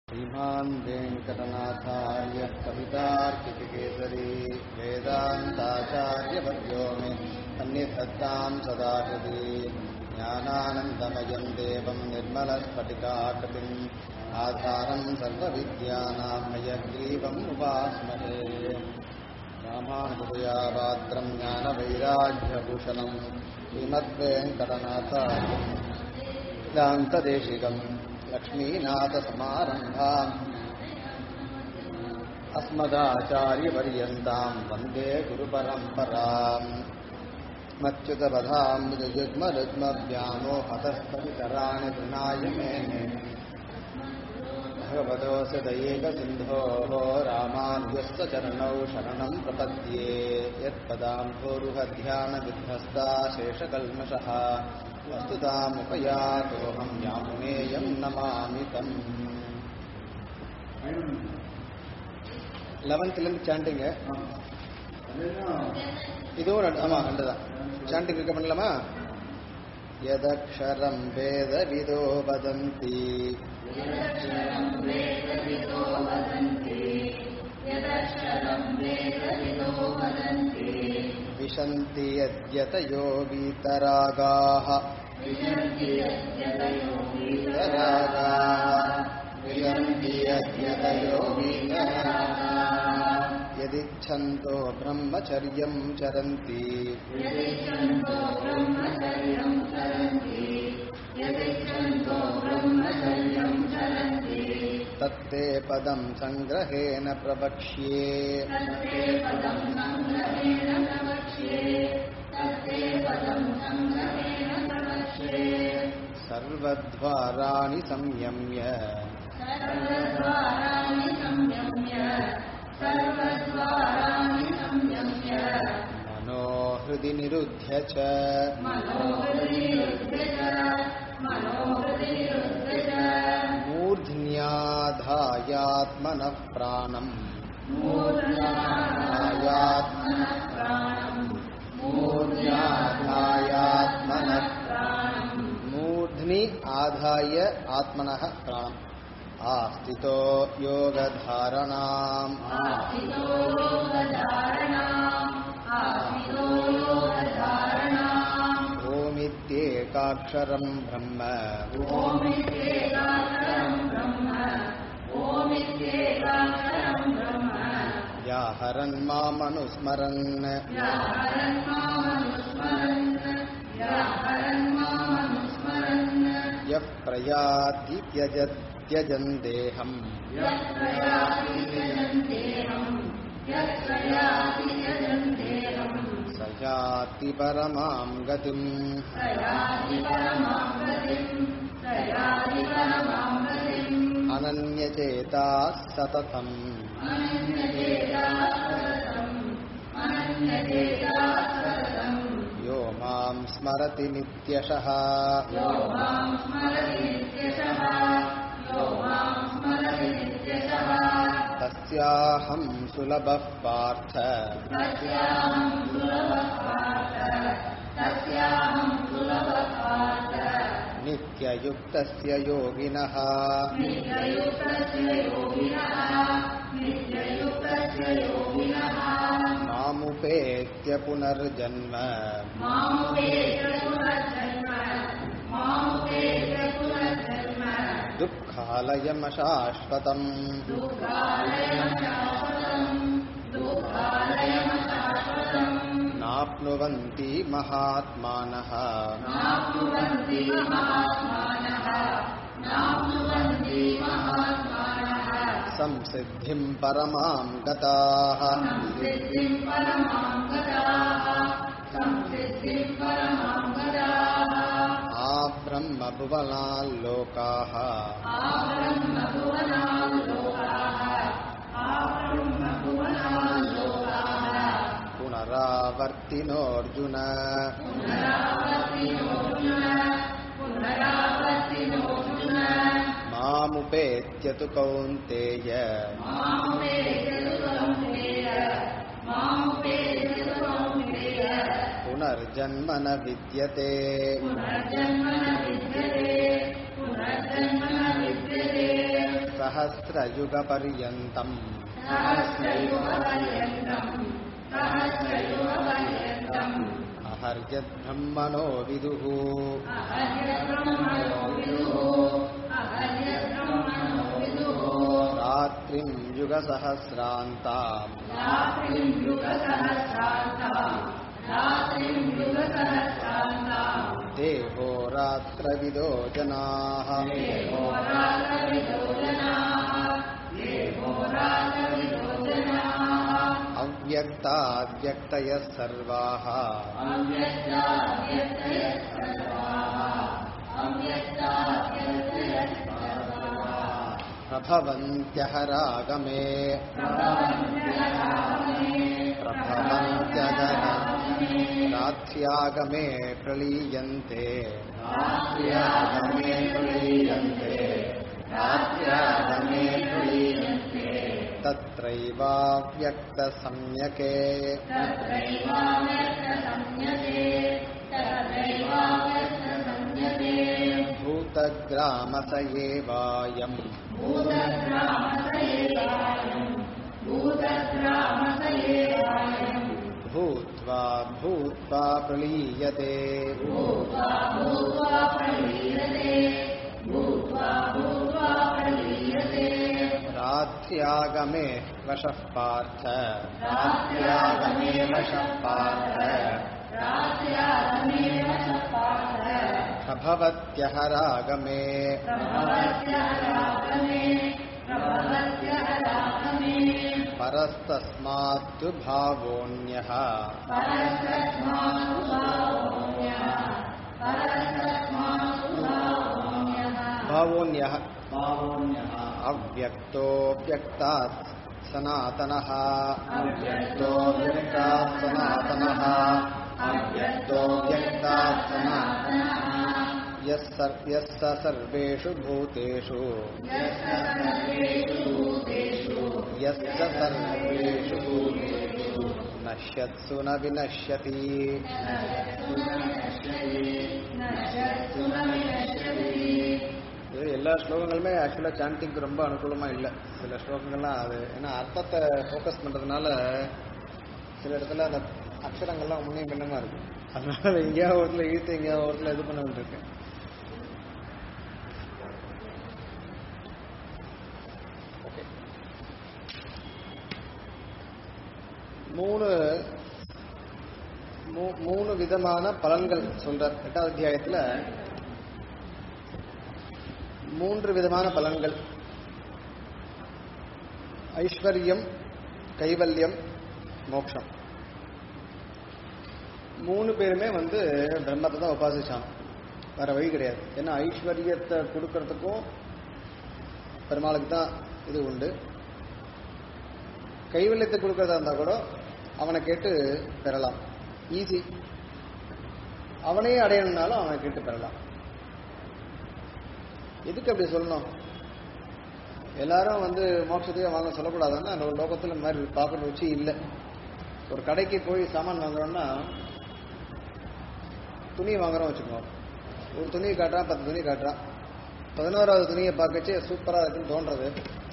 श्रीमान् वेङ्कटनाथार्यः कवितार्कितकेसरी वेदान्ताचार्यवर्यो मे अन्यसत्तां सदा हृदि ज्ञानानन्दमयं देवं निर्मलस्फटिकाकृतिम् आधारं सर्वविद्यानां मयग्रीवम् उपास्महे रामानुजयापात्रं ज्ञानवैराग्यभूषणं श्रीमद्वेङ्कटनाथार्यम् वेदान्तदेशिकम् लक्ष्मीनाथसमारम्भाम् अस्मदाचार्यपर्यन्ताम् वन्दे गुरुपरम्पराम् मच्युतपधाम् युग्मरुग्मव्यामो हतस्तवितराणि तृणाय मेने भगवतोऽस्य दयेकसिन्धोः रामानुजस्य चरणौ शरणम् प्रपद्ये यत्पदाम्भोरुहध्यानविध्वस्ता शेषकल्मषः वस्तुतामुपयातोऽहं यामुनेयं नमामि தம் லெவன்த்லேருந்து சாண்டிங்க இதுவும் ரெண்டு ஆமாம் ரெண்டு தான் சாண்டிங் இருக்க பண்ணலாமா यदक्षरं वेदविदो वदन्ति विशन्ति यद्यतयो वीतरागाः वीतरागाः विशन्ति यद्यतयो वीतरागाः यदिच्छन्तो ब्रह्मचर्यं चरन्ति तत्ते पदं सङ्ग्रहेण प्रवक्ष्ये सर्वद्वाराणि संयम्य मनो हृदि निरुध्य च मूर्ध्न्याधायात्मनः प्राणम् मूर्ध्याधायात्मनः मूर्ध्नि आधाय आत्मनः प्राणम् आस्थितो योगधारणाम् ओमित्येकाक्षरम् ब्रह्म व्याहरन् मामनुस्मरन् यः प्रयाति त्यजत् त्यजन् देहम् स याति परमाम् गतिम् अनन्यचेताः सततम् यो माम् स्मरति नित्यशः तस्याहं सुलभः पार्थ नित्ययुक्तस्य योगिनः मामुपेत्य पुनर्जन्म दुःखालयमशाश्वतम् नाप्नुवन्ति महात्मानः संसिद्धिं परमां गताः आब्रह्मभुवनाल्लोकाः पुनरावर्तिनोऽर्जुन मामुपेत्य तु कौन्तेय पुनर्जन्म न विद्यते सहस्रयुगपर्यन्तम् सहस्रयुगपर्यन्तम् सहस्रयुगपर्यन्तम् अहर्यद्ब्रह्मणो विदुः अहर्यब्रह्मणो विदुः अहर्यब्रह्मणो विदुः रात्रिम् युगसहस्रान्ताम् रात्रिम् युगसहस्रान्ताम् रात्रिम् युगसहस्रान्ताम् देवो रात्रविदो जनाः देवो रात्रविदो जनाः देवो रात्रविदो जनाः अव्यक्ताव्यक्तयः सर्वाः अव्यक्ताव्यक्तयः सर्वाः अव्यक्ताव्यक्तयः सर्वाः प्रभवन्त्यः रागमे प्रभवन्त्यगः रात्र्यागमे प्रलीयन्ते रात्र्यागमे प्रलीयन्ते रात्र्यागमे प्रलीयन्ते तत्रैवाव्यक्तसम्यके तत्रैवाव्यक्तसंज्ञते तत्रैवाव्यक्तसंज्ञते भूतग्रामस एवायम् भूतग्रामस एवायम् भूतग्रामस एवायम् भूत्वा भूत्वा प्रलीयते भूत्वा भूत्वा प्रलीयते भूत्वा भूत्वा प्रलीयते रात्र्यागमे वशः पार्थ रात्र्यागमे वशः पार्थ रात्र्यागमे वशपार्थ प्रभवत्यः रागमे प्रभवत्यः रागमे प्रभवत्यः रागमे परस्तस्मात्तु भावोऽन्यः परस्तस्मात् भावोऽन्यः परस्तस्मात् भावोऽन्यः भावोऽन्यः अव्यक्तोऽव्यक्तात् सनातनः अव्यक्तोऽव्यक्तात् सनातनः अव्यक्तोऽव्यक्तात् सनातनः यः सर्- यः स सर्वेषु भूतेषु यस्य सर्वेषु भूतेषु यस्य सर्वेषु भूतेषु नश्यत्सु न विनश्यति नश्यत्सु न विनश्यति नश्यत्सु न विनश्यति இது எல்லா ஸ்லோகங்களுமே ஆக்சுவலாக சாண்டிங்க்கு ரொம்ப அனுகூலமாக இல்லை சில ஸ்லோகங்கள்லாம் அது ஏன்னா அர்த்தத்தை ஃபோக்கஸ் பண்ணுறதுனால சில இடத்துல அந்த அக்ஷரங்கள்லாம் முன்னையும் பின்னமா இருக்கு அதனால எங்கேயாவது ஒருத்துல இழுத்து எங்கேயாவது ஒருத்துல இது பண்ண வேண்டியிருக்கு ஓகே மூணு மூ- மூணு விதமான பலன்கள் சொல்றார் எட்டாவது அத்தியாயத்துல மூன்று விதமான பலன்கள் ஐஸ்வர்யம் கைவல்யம் மோட்சம் மூணு பேருமே வந்து பிரம்மத்தை தான் உபாசிச்சாங்க வேற வழி கிடையாது ஏன்னா ஐஸ்வர்யத்தை கொடுக்கறதுக்கும் பெருமாளுக்கு தான் இது உண்டு கைவல்யத்தை கொடுக்கறதா இருந்தா கூட அவனை கேட்டு பெறலாம் ஈஸி அவனையே அடையணும்னாலும் அவனை கேட்டு பெறலாம் எதுக்கு அப்படி சொல்லணும் எல்லாரும் வந்து மோட்சத்தையே வாங்க சொல்லக்கூடாதுன்னா நம்ம லோகத்துல இந்த மாதிரி பார்க்குற ருச்சி இல்லை ஒரு கடைக்கு போய் சாமான் வாங்குறோம்னா துணி வாங்குறோம் வச்சுக்கோங்க ஒரு துணியை காட்டுறான் பத்து துணி காட்டுறான் பதினோராவது துணியை பார்க்கச்சு சூப்பரா இருக்குன்னு தோன்றது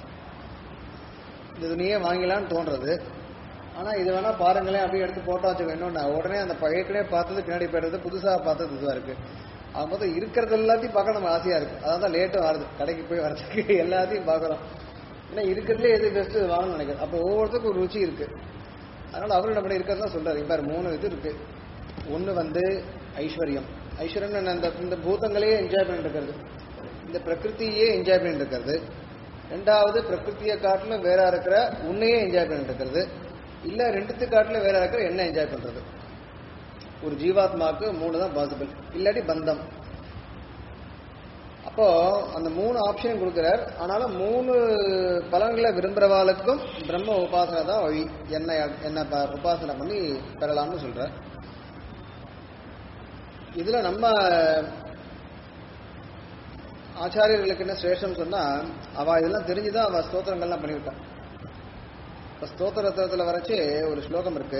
இந்த துணியே வாங்கலாம்னு தோன்றது ஆனா இது வேணா பாருங்களேன் அப்படியே எடுத்து போட்டோ வச்சுக்க இன்னொன்னு உடனே அந்த ப- ஏற்கனவே பார்த்தது பின்னாடி போயிடுறது புதுசா பார்த்தது இதுவா இருக்கு அவங்க மொத்தம் இருக்கிறது எல்லாத்தையும் பார்க்க நம்ம ஆசையா இருக்கு அதான் தான் லேட்டும் வருது கடைக்கு போய் வரதுக்கு எல்லாத்தையும் பார்க்கறோம் ஏன்னா இருக்கிறதுலே எது பெஸ்ட் வாங்கணும்னு நினைக்கிறேன் அப்போ ஒவ்வொருத்தருக்கும் ஒரு ருச்சி இருக்கு அதனால அவரு நம்ம இருக்கிறதா சொல்றாரு இப்ப மூணு இது இருக்கு ஒண்ணு வந்து ஐஸ்வர்யம் ஐஸ்வர்யம் என்ன இந்த இந்த பூதங்களையே என்ஜாய் பண்ணிட்டு இருக்கிறது இந்த பிரகிருதியே என்ஜாய் பண்ணிட்டு இருக்கிறது ரெண்டாவது பிரகிருதியை காட்டிலும் வேற இருக்கிற உன்னையே என்ஜாய் பண்ணிட்டு இருக்கிறது இல்ல ரெண்டுத்து காட்டிலும் வேற இருக்கிற என்ன என்ஜாய் பண்றது ஒரு ஜீவாத்மாவுக்கு மூணு தான் பாசிபிள் இல்லாட்டி பந்தம் அப்போ அந்த மூணு ஆப்ஷன் கொடுக்கிறார் ஆனாலும் மூணு பலன்களை விரும்புறவாளுக்கும் பிரம்ம உபாசனை தான் வழி என்ன என்ன ப- உபாசனை பண்ணி பெறலாம்னு சொல்றார் இதுல நம்ம ஆச்சாரியர்களுக்கு என்ன சிரேஷ்டம் சொன்னா அவ இதெல்லாம் தெரிஞ்சுதான் அவ ஸ்தோத்திரங்கள்லாம் பண்ணிவிட்டான் இப்ப ஸ்தோத்திர ரத்னத்துல வரைச்சு ஒரு ஸ்லோகம் இருக்கு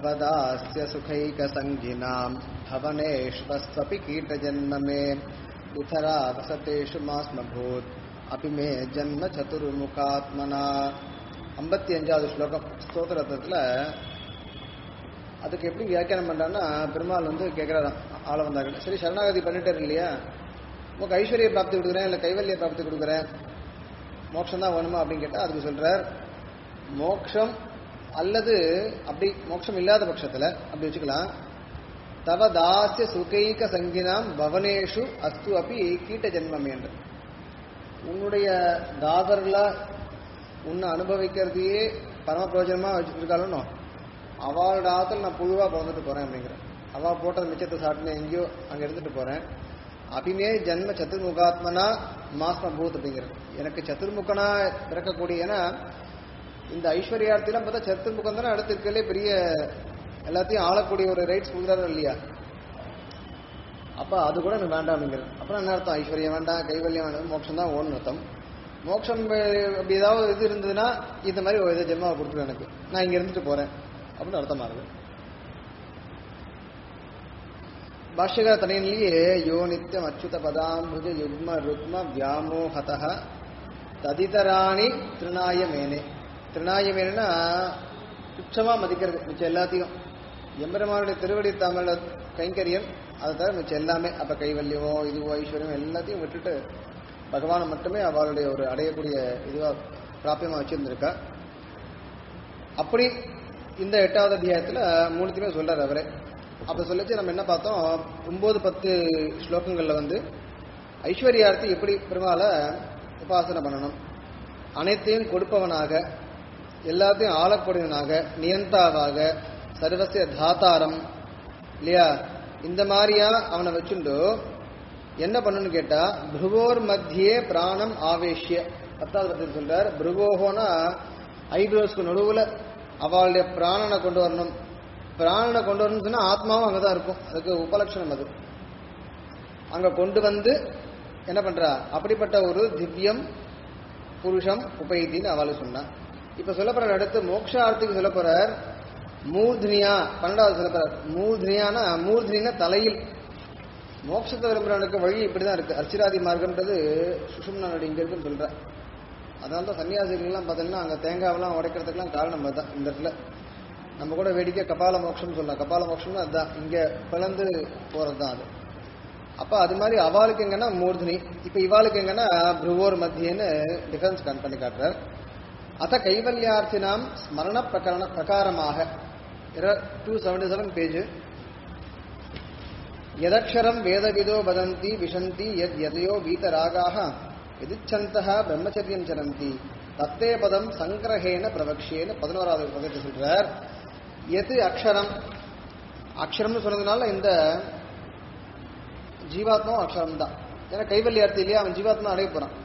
तवदास्य सुखैकसङ्गिनाम् भवनेष्वस्वपि कीटजन्म मे விதரா வசத்தேஷு மாஸ்மபூத் அபிமே ஜன்ம சதுர்முகாத்மனா ஐம்பத்தி அஞ்சாவது ஸ்லோகம் ஸ்தோத்திரத்தில் அதுக்கு எப்படி வியாக்கியானம் பண்றான்னா பெருமாள் வந்து கேட்கிறாராம் ஆள வந்தாங்க சரி சரணாகதி பண்ணிட்டாரு இல்லையா உனக்கு ஐஸ்வர்ய பிராப்தி கொடுக்குறேன் இல்லை கைவல்ய பிராப்தி கொடுக்குறேன் மோட்சம் தான் வேணுமா அப்படின்னு கேட்டால் அதுக்கு சொல்றார் மோட்சம் அல்லது அப்படி மோட்சம் இல்லாத பட்சத்தில் அப்படி வச்சுக்கலாம் தவ தாசிய சுகைக சங்கினாம் பவனேஷு அஸ்து அப்படி கீட்ட ஜென்மம் என்று உன்னுடைய தாதர்ல உன்னை அனுபவிக்கிறதையே பரம பிரயோஜனமா வச்சுருக்காலும் அவளோட ஆத்துல நான் புழுவா பிறந்துட்டு போறேன் அப்படிங்கிறேன் அவ போட்டது மிச்சத்தை சாப்பிட்டு எங்கேயோ அங்க எடுத்துட்டு போறேன் அபிமே ஜன்ம சதுர்முகாத்மனா மாஸ்ம பூத் அப்படிங்கிறது எனக்கு சதுர்முகனா பிறக்கக்கூடிய ஏன்னா இந்த ஐஸ்வர்யார்த்திலாம் பார்த்தா சத்துர்முகம் தானே அடுத்து இருக்கலே பெரிய எல்லாத்தையும் ஆளக்கூடிய ஒரு ரைட்ஸ் கொடுக்குறாரு இல்லையா அப்ப அது கூட எனக்கு வேண்டாம் அப்படிங்கிறது அப்புறம் என்ன அர்த்தம் ஐஸ்வர்யம் வேண்டாம் கைவல்யம் வேண்டாம் மோட்சம் தான் ஓன் அர்த்தம் மோட்சம் அஹ், அப்படி ஏதாவது இது இருந்ததுன்னா இந்த மாதிரி ஒரு இது ஜென்மாவை கொடுத்துரு எனக்கு நான் இங்க இருந்துட்டு போறேன் அப்படின்னு அர்த்தமா இருக்கு பாஷ்யகார தனையிலேயே யோ நித்தியம் அச்சுத பதாம்புஜ யுக்ம ருக்ம வியாமோகத ததிதராணி திருநாய மேனே திருநாய மேனா துச்சமா மதிக்கிறது மிச்சம் எல்லாத்தையும் எம்பெருமானுடைய திருவடி தமிழ கைங்கரியம் அதை தவிர மிச்சம் எல்லாமே அப்ப கைவல்யமோ இதுவோ ஐஸ்வர்யம் எல்லாத்தையும் விட்டுட்டு பகவானை மட்டுமே அவளுடைய ஒரு அடையக்கூடிய இதுவா பிராபியமா வச்சிருந்திருக்கா அப்படி இந்த எட்டாவது அத்தியாயத்துல மூணுத்தையுமே சொல்றாரு அவரே அப்ப சொல்லிச்சு நம்ம என்ன பார்த்தோம் ஒன்பது பத்து ஸ்லோகங்கள்ல வந்து ஐஸ்வர்யார்த்தி எப்படி பெருமாளை உபாசனை பண்ணணும் அனைத்தையும் கொடுப்பவனாக எல்லாத்தையும் ஆளக்கூடியவனாக நியந்தாவாக சர்வசிய தாத்தாரம் இல்லையா இந்த மாதிரியா அவனை வச்சுண்டு என்ன பண்ணணும்னு கேட்டா புருவோர் மத்தியே பிராணம் ஆவேஷ்ய பத்தாவது பத்தி சொல்றார் புருவோகோனா ஐப்ரோஸ்க்கு நடுவுல அவளுடைய பிராணனை கொண்டு வரணும் பிராணனை கொண்டு வரணும்னு சொன்னா ஆத்மாவும் அங்கதான் இருக்கும் அதுக்கு உபலட்சணம் அது அங்க கொண்டு வந்து என்ன பண்றா அப்படிப்பட்ட ஒரு திவ்யம் புருஷம் உபயத்தின்னு அவளை சொன்னா இப்ப சொல்ல போறார் அடுத்து மோக்ஷார்த்திக்கு சொல்ல போறார் மூர்த்னியா பன்னெண்டாவது சொல்ல போறார் மூர்த்னியானா மூர்த்னினா தலையில் மோட்சத்தை விரும்புறவனுக்கு வழி இப்படிதான் இருக்கு அர்ச்சிராதி மார்க்கம்ன்றது சுஷும்னாடி இங்க இருக்குன்னு சொல்ற அதனால தான் சன்னியாசிகள்லாம் பார்த்தீங்கன்னா அங்க தேங்காவெல்லாம் உடைக்கிறதுக்கெல்லாம் காரணம் அதுதான் இந்த இடத்துல நம்ம கூட வேடிக்கை கபால மோட்சம் சொல்லலாம் கபால மோட்சம்னு அதுதான் இங்க பிளந்து போறது தான் அது அப்ப அது மாதிரி அவாளுக்கு எங்கன்னா மூர்தினி இப்ப இவாளுக்கு எங்கன்னா புருவோர் மத்தியன்னு டிஃபரன்ஸ் பண்ணி காட்டுறார் அத கைவல்யார்த்தினாம் ஸ்மரண பிரகரண பிரகாரமாக டூ செவன்டி செவன் பேஜ் यदक्षरं वेदविदो वदन्ति विशन्ति यद् यदयो वीतरागाः यदिच्छन्तः பிரம்மச்சரியம் சரந்தி தத்தே பதம் சங்கிரகேன பிரவக்ஷேன்னு பதினோராவது பதத்தை சொல்றார் எது அக்ஷரம் அக்ஷரம்னு சொன்னதுனால இந்த ஜீவாத்மாவும் அக்ஷரம் தான் ஏன்னா கைவல்யார்த்தி இல்லையா அவன் ஜீவாத்மா அடைய போறான்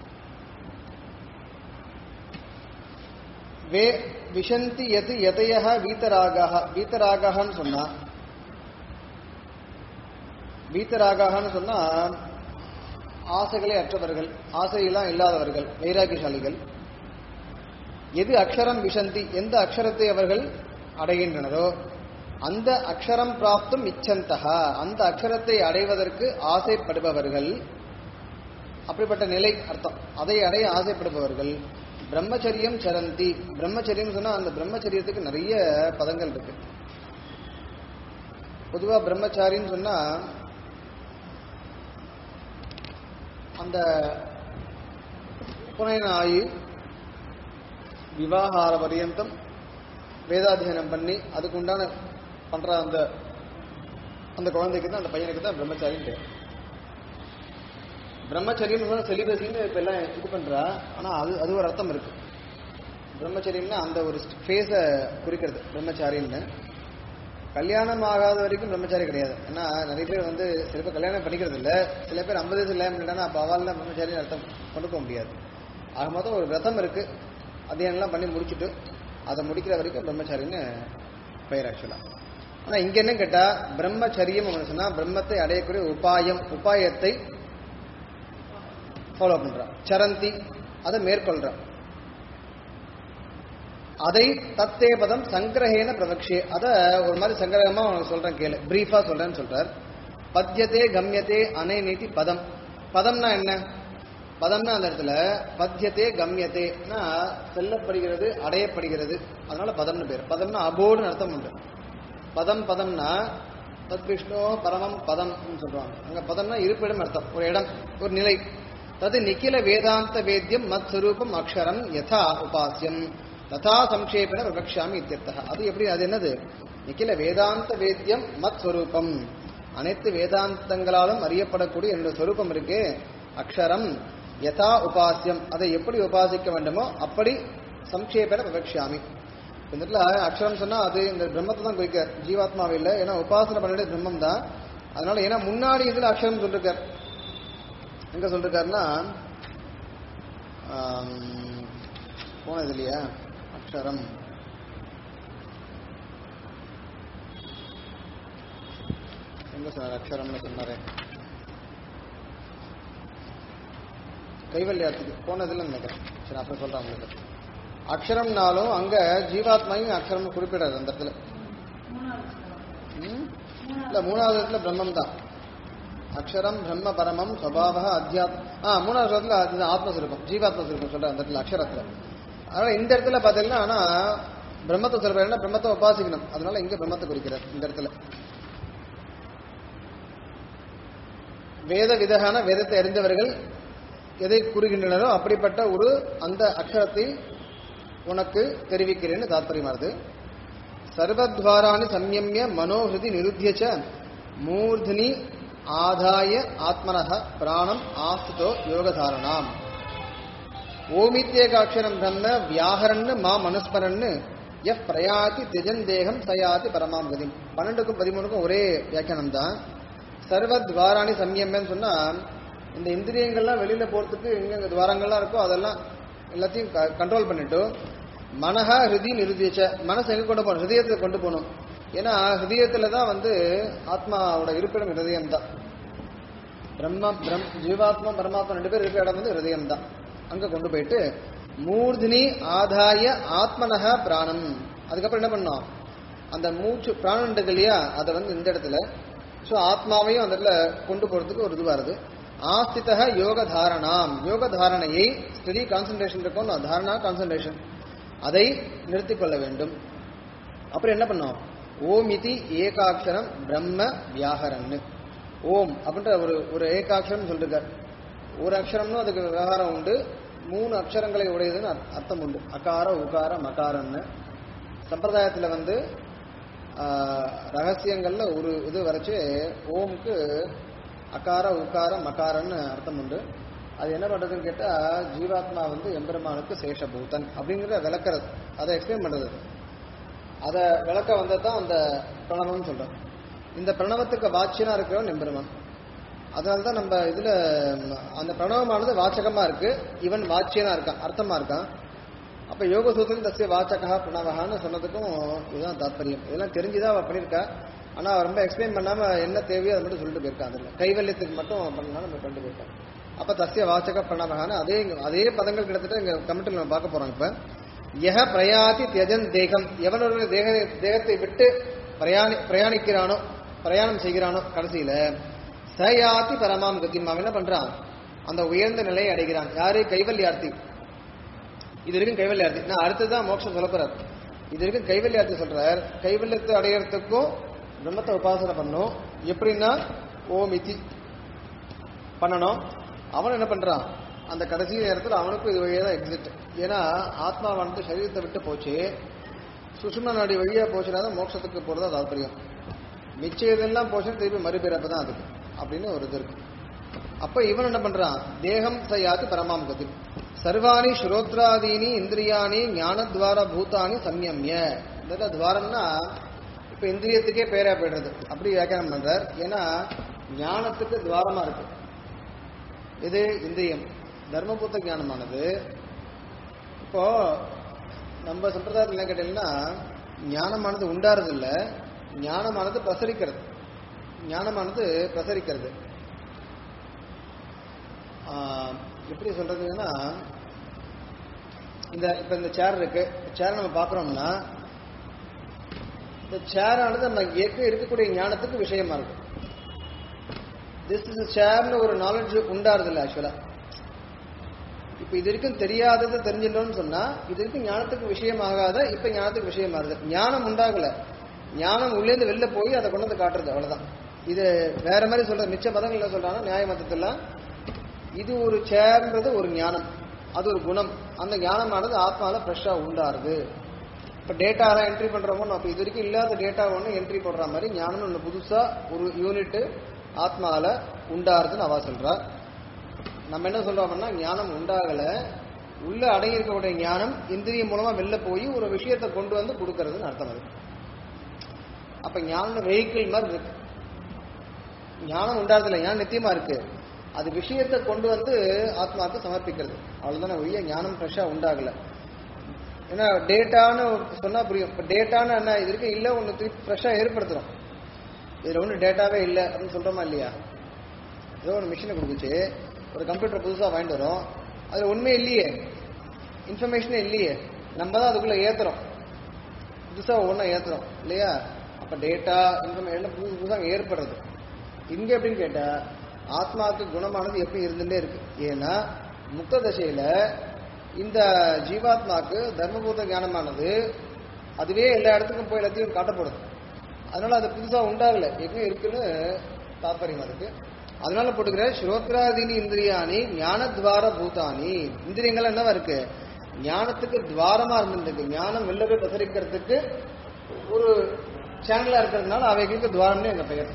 வே விஷந்தி எது எதைய வீத்தராகாக வீத்தராகான்னு சொன்னா வீத்தராகான்னு சொன்னா ஆசைகளே அற்றவர்கள் ஆசையெல்லாம் இல்லாதவர்கள் வைராக்கியசாலிகள் எது அக்ஷரம் விஷந்தி எந்த அக்ஷரத்தை அவர்கள் அடைகின்றனரோ அந்த அக்ஷரம் பிராப்தும் இச்சந்தகா அந்த அக்ஷரத்தை அடைவதற்கு ஆசைப்படுபவர்கள் அப்படிப்பட்ட நிலை அர்த்தம் அதை அடைய ஆசைப்படுபவர்கள் பிரம்மச்சரியம் சரந்தி பிரம்மச்சரியம் சொன்னா அந்த பிரம்மச்சரியத்துக்கு நிறைய பதங்கள் இருக்கு பொதுவா பிரம்மச்சாரின்னு சொன்னா அந்த புனையன ஆகி விவாகார பரியந்தம் வேதாத்தியனம் பண்ணி அதுக்கு உண்டான பண்ற அந்த அந்த குழந்தைக்கு தான் அந்த பையனுக்கு தான் பிரம்மச்சாரின்னு பேர் பிரம்மச்சரியம் சொன்னா செலிபஸின்னு இப்ப எல்லாம் இது பண்றா ஆனா அது அது ஒரு அர்த்தம் இருக்கு பிரம்மச்சரியம்னா அந்த ஒரு ஃபேஸை குறிக்கிறது பிரம்மச்சாரின்னு கல்யாணம் ஆகாத வரைக்கும் பிரம்மச்சாரி கிடையாது ஏன்னா நிறைய பேர் வந்து சில பேர் கல்யாணம் பண்ணிக்கிறது இல்ல சில பேர் ஐம்பது வயசு கல்யாணம் பண்ணிட்டானா அப்ப அவள்லாம் பிரம்மச்சாரின்னு அர்த்தம் கொண்டு போக முடியாது ஆக மொத்தம் ஒரு விரதம் இருக்கு அதையெல்லாம் பண்ணி முடிச்சுட்டு அதை முடிக்கிற வரைக்கும் பிரம்மச்சாரின்னு பெயர் ஆக்சுவலா ஆனா இங்க என்ன கேட்டா பிரம்மச்சரியம் அப்படின்னு சொன்னா பிரம்மத்தை அடையக்கூடிய உபாயம் உபாயத்தை ஃபாலோ பண்றான் சரந்தி அதை மேற்கொள்றான் அதை தத்தே பதம் சங்கிரகேன பிரவக்ஷே அத ஒரு மாதிரி சங்கிரகமா உனக்கு சொல்றேன் கேளு பிரீஃபா சொல்றேன்னு சொல்றார் பத்யத்தே கம்யத்தே அனை நீதி பதம் பதம்னா என்ன பதம்னா அந்த இடத்துல பத்தியத்தே கம்யத்தேனா செல்லப்படுகிறது அடையப்படுகிறது அதனால பதம்னு பேர் பதம்னா அபோடுன்னு அர்த்தம் உண்டு பதம் பதம்னா தத் விஷ்ணு பரமம் பதம் சொல்றாங்க அங்க பதம்னா இருப்பிடம் அர்த்தம் ஒரு இடம் ஒரு நிலை தது நிக்கில வேதாந்த வேத்யம் மத் ஸ்வரூபம் அக்ஷரம் யதா உபாசியம் ததா சம்ஷேபன விவக்ஷாமி இத்தியர்த்தः அது எப்படி அது என்னது நிக்கில வேதாந்த வேத்யம் மத் ஸ்வரூபம் அனைத்து வேதாந்தங்களாலும் அறியப்படக்கூடிய என்னுடைய ஸ்வரூபம் இருக்கு அக்ஷரம் யதா உபாசியம் அதை எப்படி உபாசிக்க வேண்டுமோ அப்படி சம்ஷேபன விவக்ஷாமி இந்த இடத்துல அக்ஷரம் சொன்னா அது இந்த பிரம்மத்தை தான் குறிக்க ஜீவாத்மாவை இல்லை ஏன்னா உபாசனை பண்ணிட்டு பிரம்மம் தான் அதனால ஏன்னா முன்னாடி இதுல அக்ஷரம் சொல்லிருக்கார் எங்க சொல்லிருக்காருன்னா ஆம், போனது இல்லையா அக்ஷரம் எங்க சொன்னார் அக்ஷரம்னு சொன்னாரு கைவல்யார்த்துக்கு போனதில்லை நினைக்கிறேன் சரி அப்புறம் சொல்றேன் உங்களுக்கு அக்ஷரம்னாலும் அங்க ஜீவாத்மாயும் அக்ஷரம் குறிப்பிடாது அந்த இடத்துல ம்? இல்ல மூணாவது இடத்துல பிரம்மம் தான் அக்ஷரம் பிரம்ம பரமம் ஸ்வபாவ அத்தியாத் ஆ மூணாவது இடத்துல அது ஆத்மஸ்வரூபம் ஜீவாத்ம சுரூபம் சொல்ற அந்த இடத்துல அக்ஷரத்துல அதனால இந்த இடத்துல பாத்தீங்கன்னா ஆனா பிரம்மத்தை சொல்ற பிரம்மத்தை உபாசிக்கணும் அதனால இங்க பிரம்மத்தை குறிக்கிறார் இந்த இடத்துல வேத விதகான வேதத்தை அறிந்தவர்கள் எதை கூறுகின்றனரோ அப்படிப்பட்ட ஒரு அந்த அக்ஷரத்தை உனக்கு தெரிவிக்கிறேன்னு தாத்பரியமானது சர்வத்வாராணி சம்யமிய மனோஹிருதி நிருத்திய ச மூர்தினி ஆதாய ஆத்மனः பிராணம் ஆஸ்திதோ யோகதாரணாம் ஓமித்யேகாட்சரம் பிரம்ம வியாகரன்னு மா மனுஸ்மரன்னு எஃப் பிரயாதி திஜன் தேகம் சயாதி பரமாம் கதி பன்னெண்டுக்கும் பதிமூணுக்கும் ஒரே வியாக்கியானம் தான் சர்வத்வாராணி சம்யம்யன்னு சொன்னா இந்த இந்திரியங்கள்லாம் வெளியில போறதுக்கு எங்க துவாரங்கள்லாம் இருக்கோ அதெல்லாம் எல்லாத்தையும் கண்ட்ரோல் பண்ணிட்டு மனஹ ஹிருதி நிருதிச்ச மனசு எங்க கொண்டு போகணும் ஹிருதயத்தை கொண்டு போகணும் ஏன்னா ஹிருதயத்துல தான் வந்து ஆத்மாவோட இருப்பிடம் ஹிருதயம் தான் பிரம்ம பிரம் ஜீவாத்மா பரமாத்மா ரெண்டு பேர் இருக்கிற இடம் வந்து ஹிருதயம் தான் அங்க கொண்டு போயிட்டு மூர்தினி ஆதாய ஆத்மனஹ பிராணம் அதுக்கப்புறம் என்ன பண்ணோம் அந்த மூச்சு பிராணம் இருக்கு இல்லையா அதை வந்து இந்த இடத்துல ஸோ ஆத்மாவையும் அந்த இடத்துல கொண்டு போறதுக்கு ஒரு இது வருது ஆஸ்திதக யோக தாரணாம் யோக தாரணையை ஸ்டடி கான்சன்ட்ரேஷன் இருக்கும் தாரணா கான்சன்ட்ரேஷன் அதை நிறுத்திக் கொள்ள வேண்டும் அப்புறம் என்ன பண்ணோம் ஓம் இதி ஏகாட்சரம் பிரம்ம வியாகரன்னு ஓம் அப்படின்ற ஒரு ஒரு ஏகாட்சரம் சொல்லிருக்கார் ஒரு அக்ஷரம்னு அதுக்கு விவகாரம் உண்டு மூணு அக்ஷரங்களை உடையதுன்னு அர்த்- அர்த்தம் உண்டு அகார உகார மகாரன்னு சம்பிரதாயத்துல வந்து ஆஹ், ரகசியங்கள்ல ஒரு இது வரைச்சு ஓம்க்கு அகார உகார மகாரன்னு அர்த்தம் உண்டு அது என்ன பண்றதுன்னு கேட்டா ஜீவாத்மா வந்து எம்பெருமானுக்கு சேஷபூதன் அப்படிங்கிற விளக்கறது அதை எக்ஸ்பிளைன் பண்றது அதை விளக்க வந்தது தான் அந்த பிரணவம்னு சொல்றோம் இந்த பிரணவத்துக்கு வாட்சியனா இருக்கிறவன் எம்பெருமான் அதனால தான் நம்ம இதுல ம், அந்த பிரணவமானது வாச்சகமா இருக்கு இவன் வாச்சியனா இருக்கான் அர்த்தமா இருக்கான் அப்ப யோக சூத்திரம் தசிய வாச்சகா பிரணவகான்னு சொன்னதுக்கும் இதுதான் தாத்பரியம் இதெல்லாம் தெரிஞ்சுதான் அவ பண்ணியிருக்கா ஆனா அவ ரொம்ப எக்ஸ்பிளைன் பண்ணாம என்ன தேவையோ அதை மட்டும் சொல்லிட்டு போயிருக்கான் அதுல கைவல்யத்துக்கு மட்டும் பண்ணலாம் நம்ம பண்ணிட்டு போயிருக்கோம் அப்ப தசிய வாச்சக பிரணவகான்னு அதே அதே பதங்கள் கிட்டத்தட்ட இங்க கமெண்ட்ல நம்ம பார்க்க போறோம் இப்ப யஹ பிரயாதி தியஜன் தேகம் எவன் ஒரு தேக தேகத்தை விட்டு பிரயாணி பிரயாணிக்கிறானோ பிரயாணம் செய்கிறானோ கடைசியில சயாதி பரமாம் கதி அவன் என்ன பண்றான் அந்த உயர்ந்த நிலையை அடைகிறான் யாரு கைவல்யார்த்தி இது வரைக்கும் கைவல்யார்த்தி நான் அடுத்ததுதான் மோட்சம் சொல்ல போறார் இது வரைக்கும் கைவல்யார்த்தி சொல்றார் கைவல்யத்தை அடையறதுக்கும் பிரம்மத்தை உபாசனை பண்ணும் எப்படின்னா ஓம் இதி பண்ணணும் அவன் என்ன பண்றான் அந்த கடைசி நேரத்தில் அவனுக்கும் இது வழியா தான் எக்ஸிட் ஏன்னா ஆத்மா வந்து சரீரத்தை விட்டு போச்சு சுஷும நாடி வழியா போச்சுன்னா தான் மோட்சத்துக்கு போறதா தாற்பயம் மிச்சம் இதெல்லாம் போச்சுன்னா திருப்பி மறுபிறப்பு தான் அதுக்கு அப்படின்னு ஒரு இது இருக்கு அப்ப இவன் என்ன பண்றான் தேகம் சயாதி பரமாம் கதி சர்வாணி ஸ்ரோத்ராதீனி இந்திரியாணி ஞானத்வார பூதானி சம்யம்ய இந்த இடத்துல துவாரம்னா இப்ப இந்திரியத்துக்கே பேரா போயிடுறது அப்படி வியாக்கியானம் பண்றார் ஏன்னா ஞானத்துக்கு துவாரமா இருக்கு இது இந்திரியம் தர்மபூத்த ஞானமானது இப்போ நம்ம சம்பிரதாயத்தில் என்ன கேட்டீங்கன்னா ஞானமானது உண்டாறது இல்ல ஞானமானது பிரசரிக்கிறது ஞானமானது பிரசரிக்கிறது ஆஹ், எப்படி சொல்றதுன்னா இந்த இப்ப இந்த சேர் இருக்கு சேர் நம்ம பாக்குறோம்னா இந்த சேரானது நம்ம ஏற்க இருக்கக்கூடிய ஞானத்துக்கு விஷயமா இருக்கும் திஸ் இஸ் சேர்னு ஒரு நாலேஜ் உண்டாருது இல்லை ஆக்சுவலா இப்ப இது வரைக்கும் தெரியாதது தெரிஞ்சிட்டோம்னு சொன்னா இது வரைக்கும் ஞானத்துக்கு விஷயமாகாத இப்ப ஞானத்துக்கு விஷயமாகுது ஞானம் உண்டாகல ஞானம் உள்ளேந்து வெளில போய் அதை கொண்டு வந்து காட்டுறது அவ்வளவுதான் இது வேற மாதிரி சொல்ற மிச்ச மதங்கள்ல சொல்றாங்க நியாய மதத்துல இது ஒரு சேர்ன்றது ஒரு ஞானம் அது ஒரு குணம் அந்த ஞானமானது ஆத்மால ஃப்ரெஷ்ஷா உண்டாருது இப்ப டேட்டாலாம் என்ட்ரி பண்றோமோ அப்ப இது வரைக்கும் இல்லாத டேட்டா ஒன்று என்ட்ரி போடுற மாதிரி ஞானம் ஒன்று புதுசா ஒரு யூனிட் ஆத்மால உண்டாருதுன்னு அவ சொல்றா நம்ம என்ன சொல்றோம்னா ஞானம் உண்டாகல உள்ள அடங்கி இருக்கக்கூடிய ஞானம் இந்திரியம் மூலமா வெளில போய் ஒரு விஷயத்தை கொண்டு வந்து கொடுக்கறதுன்னு அர்த்தம் அது அப்ப ஞானம் வெஹிக்கிள் மாதிரி இருக்கு ஞானம் உண்டாறதுல ஞானம் நித்தியமா இருக்கு அது விஷயத்தை கொண்டு வந்து ஆத்மாவுக்கு சமர்ப்பிக்கிறது அவ்வளவுதானே ஒழிய ஞானம் ஃப்ரெஷ்ஷா உண்டாகல ஏன்னா டேட்டான்னு சொன்னா புரியும் இப்போ டேட்டான்னு என்ன இது இருக்கு இல்ல ஒன்று திருப்பி ஃப்ரெஷ்ஷா ஏற்படுத்துறோம் இதுல ஒன்றும் டேட்டாவே இல்லை அப்படின்னு சொல்றோமா இல்லையா ஏதோ ஒரு மிஷினை கொடுக்குச்சு ஒரு கம்ப்யூட்டர் புதுசா வாங்கிட்டு வரோம் அதுல உண்மை இல்லையே இன்ஃபர்மேஷனே இல்லையே நம்ம தான் அதுக்குள்ள ஏத்துறோம் புதுசா ஒவ்வொன்றா ஏத்துறோம் இல்லையா அப்ப டேட்டா இன்ஃபர்மேஷன் புதுசு புதுசாக ஏற்படுறது இங்க எப்படின்னு கேட்டா ஆத்மாவுக்கு குணமானது எப்படி இருந்துட்டே இருக்கு ஏன்னா முக்த தசையில இந்த ஜீவாத்மாக்கு தர்மபூத ஞானமானது அதுவே எல்லா இடத்துக்கும் போய் எல்லாத்தையும் காட்டப்படுது அதனால அது புதுசா உண்டாகல எங்க இருக்குன்னு தாற்பயம் அதுக்கு அதனால போட்டுக்கிற ஸ்ரோத்ராதீனி இந்திரியானி ஞானத்வார பூதானி இந்திரியங்கள் என்னவா இருக்கு ஞானத்துக்கு துவாரமா இருந்துருக்கு ஞானம் வெளில போய் பிரசரிக்கிறதுக்கு ஒரு சேனலா இருக்கிறதுனால அவைகளுக்கு துவாரம்னு எங்க பெயர்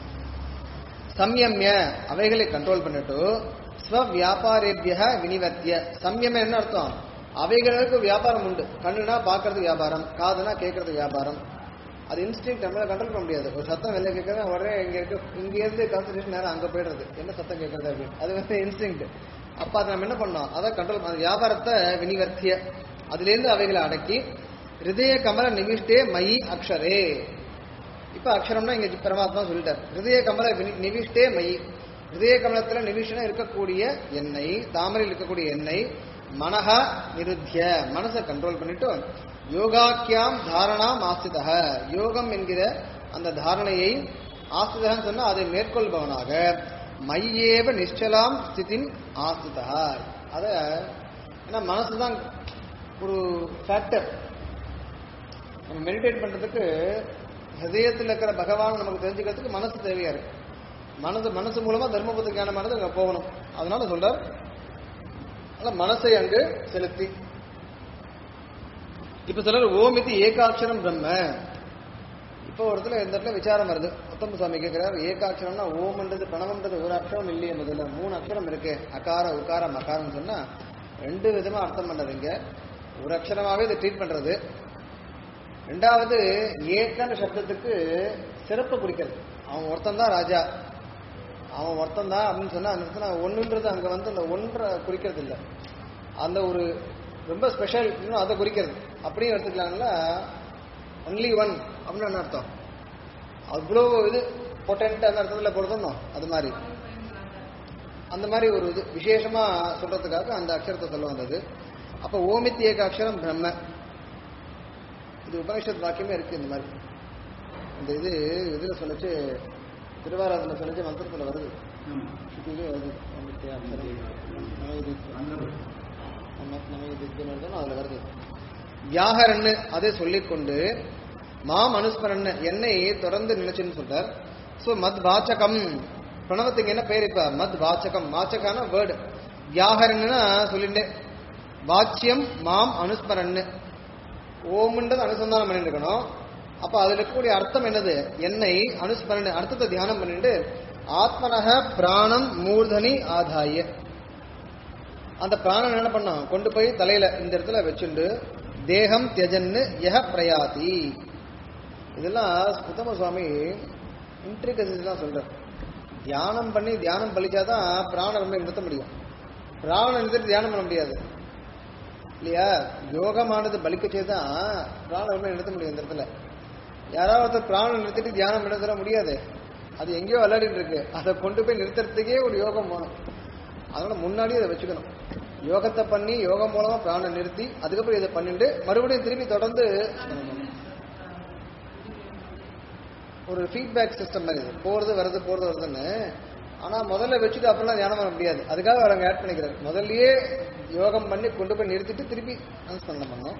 சம்யம்ய அவைகளை கண்ட்ரோல் பண்ணிட்டு ஸ்வ வியாபாரேபிய வினிவர்த்திய சம்யம் என்ன அர்த்தம் அவைகளுக்கு வியாபாரம் உண்டு கண்ணுனா பார்க்கறது வியாபாரம் காதுனா கேட்கறது வியாபாரம் அது இன்ஸ்டிங் நம்மளால கண்ட்ரோல் பண்ண முடியாது ஒரு சத்தம் வெளில கேட்கறது உடனே இங்க இருக்கு இங்க இருந்து கான்சன்ட்ரேஷன் நேரம் அங்க போயிடுறது என்ன சத்தம் கேட்கறது அப்படின்னு அது வந்து இன்ஸ்டிங் அப்ப அதை நம்ம என்ன பண்ணோம் அதை கண்ட்ரோல் அந்த வியாபாரத்தை வினிவர்த்திய அதுல இருந்து அவைகளை அடக்கி ஹிருதய கமல நிவிஷ்டே மயி அக்ஷரே இப்ப அக்ஷரம்னா இங்க பரமாத்மா சொல்லிட்டார் ஹிருதய கமல வினி- நிவிஷ்டே மயி ஹிருதய கமலத்துல நிவிஷனா இருக்கக்கூடிய எண்ணெய் தாமரையில் இருக்கக்கூடிய எண்ணெய் மனஹா நிருத்திய மனசை கண்ட்ரோல் பண்ணிட்டு யோகாக்கியாம் தாரணாம் ஆஸ்திதக யோகம் என்கிற அந்த தாரணையை ஆஸ்திதகன்னு சொன்னா அதை மேற்கொள்பவனாக மையேவ நிஷ்டலாம் ஸ்திதின் ஆஸ்திதா அத ஏன்னா மனசுதான் ஒரு ஃபேக்டர் நம்ம மெடிடேட் பண்றதுக்கு ஹிருதயத்தில் இருக்கிற பகவான் நமக்கு தெரிஞ்சுக்கிறதுக்கு மனசு தேவையா இருக்கு மனசு மனசு மூலமா தர்மபுத்த ஞானமானது அங்க போகணும் அதனால சொல்றார் அதனால மனசை அங்கு செலுத்தி இப்ப சொல்றாரு ஓம் இது ஏகாட்சரம் பிரம்ம இப்போ ஒரு இடத்துல இந்த இடத்துல விசாரம் வருது உத்தம சுவாமி கேட்கிறார் ஏகாட்சரம்னா ஓம்ன்றது பிரணவம்ன்றது ஒரு அக்ஷரம் இல்லையே முதல்ல மூணு அக்ஷரம் இருக்கு அகார உகார மகாரம் சொன்னா ரெண்டு விதமா அர்த்தம் பண்றது இங்க ஒரு அக்ஷரமாவே இதை ட்ரீட் பண்றது ரெண்டாவது ஏக்கன்ற சப்தத்துக்கு சிறப்பு குறிக்கிறது அவன் ஒருத்தன் தான் ராஜா அவன் ஒருத்தன் தான் அப்படின்னு சொன்னா அந்த இடத்துல ஒன்றுன்றது அங்க வந்து அந்த ஒன்றை குறிக்கிறது இல்லை அந்த ஒரு ரொம்ப ஸ்பெஷல் இன்னும் அதை குறிக்கிறது அப்படியும் எடுத்துக்கலாம்ல ஒன்லி ஒன் அப்படின்னு என்ன அர்த்தம் அவ்வளோ இது பொட்டன்ட் அந்த அர்த்தத்தில் பொருத்தணும் அது மாதிரி அந்த மாதிரி ஒரு இது விசேஷமா சொல்றதுக்காக அந்த அக்ஷரத்தை சொல்ல வந்தது அப்ப ஓமித் ஏக அக்ஷரம் பிரம்ம இது உபனிஷத் வாக்கியமே இருக்கு இந்த மாதிரி இந்த இது இதுல சொல்லிச்சு திருவாராதனை சொல்லிச்சு மந்திரத்துல வருது இதுலயே வருது ஓமித் ஏக அக்ஷரம் நமயிதித். நம்ம- நமயிதித்துன்னு வருதுன்னு அதுல வருது வியாகரன்னு அதை சொல்லிக்கொண்டு மாம் அனுஸ்மரன் என்னை தொடர்ந்து நினைச்சுன்னு சொல்றார் சோ மத் வாச்சகம் பிரணவத்துக்கு என்ன பேர் இப்ப மத் வாச்சகம் வாச்சகான வேர்டு வியாகரன்னா சொல்லிட்டு வாச்சியம் மாம் அனுஸ்மரன்னு ஓம்ன்றது அனுசந்தானம் பண்ணிட்டு இருக்கணும் அப்ப அதுல இருக்கக்கூடிய அர்த்தம் என்னது என்னை அனுஸ்மரன் அர்த்தத்தை தியானம் பண்ணிட்டு ஆத்மனக பிராணம் மூர்தனி ஆதாய அந்த பிராணன் என்ன பண்ணான் கொண்டு போய் தலையில இந்த இடத்துல வச்சுண்டு தேகம் தியஜன்னு யஹ பிரயாதி இதெல்லாம் சுத்தம சுவாமி இன்ட்ரிகசிஸ் தான் சொல்றார் தியானம் பண்ணி தியானம் பலிச்சாதான் பிராணம் ரொம்ப நிறுத்த முடியும் பிராணம் நிறுத்தி தியானம் பண்ண முடியாது இல்லையா யோகமானது பலிக்கச்சே தான் பிராணம் ரொம்ப நிறுத்த முடியும் இந்த இடத்துல யாராவது ஒருத்தர் பிராணம் நிறுத்திட்டு தியானம் பண்ண தர முடியாது அது எங்கேயோ விளையாடிட்டு இருக்கு அதை கொண்டு போய் நிறுத்துறதுக்கே ஒரு யோகம் வேணும் அதனால முன்னாடியே அதை வச்சுக்கணும் யோகத்தை பண்ணி யோகம் மூலமா பிராணம் நிறுத்தி அதுக்கப்புறம் இதை பண்ணிட்டு மறுபடியும் திருப்பி தொடர்ந்து பண்ணணும். ஒரு ஃபீட்பேக் சிஸ்டம் மாதிரி இது போறது வருது போறது வருதுன்னு ஆனா முதல்ல வச்சுட்டு அப்புறம் தியானம் பண்ண முடியாது அதுக்காக அவங்க ஆட் பண்ணிக்கிறாரு முதல்லயே யோகம் பண்ணி கொண்டு போய் நிறுத்திட்டு திருப்பி அனுஸ்மரணம் பண்ணோம்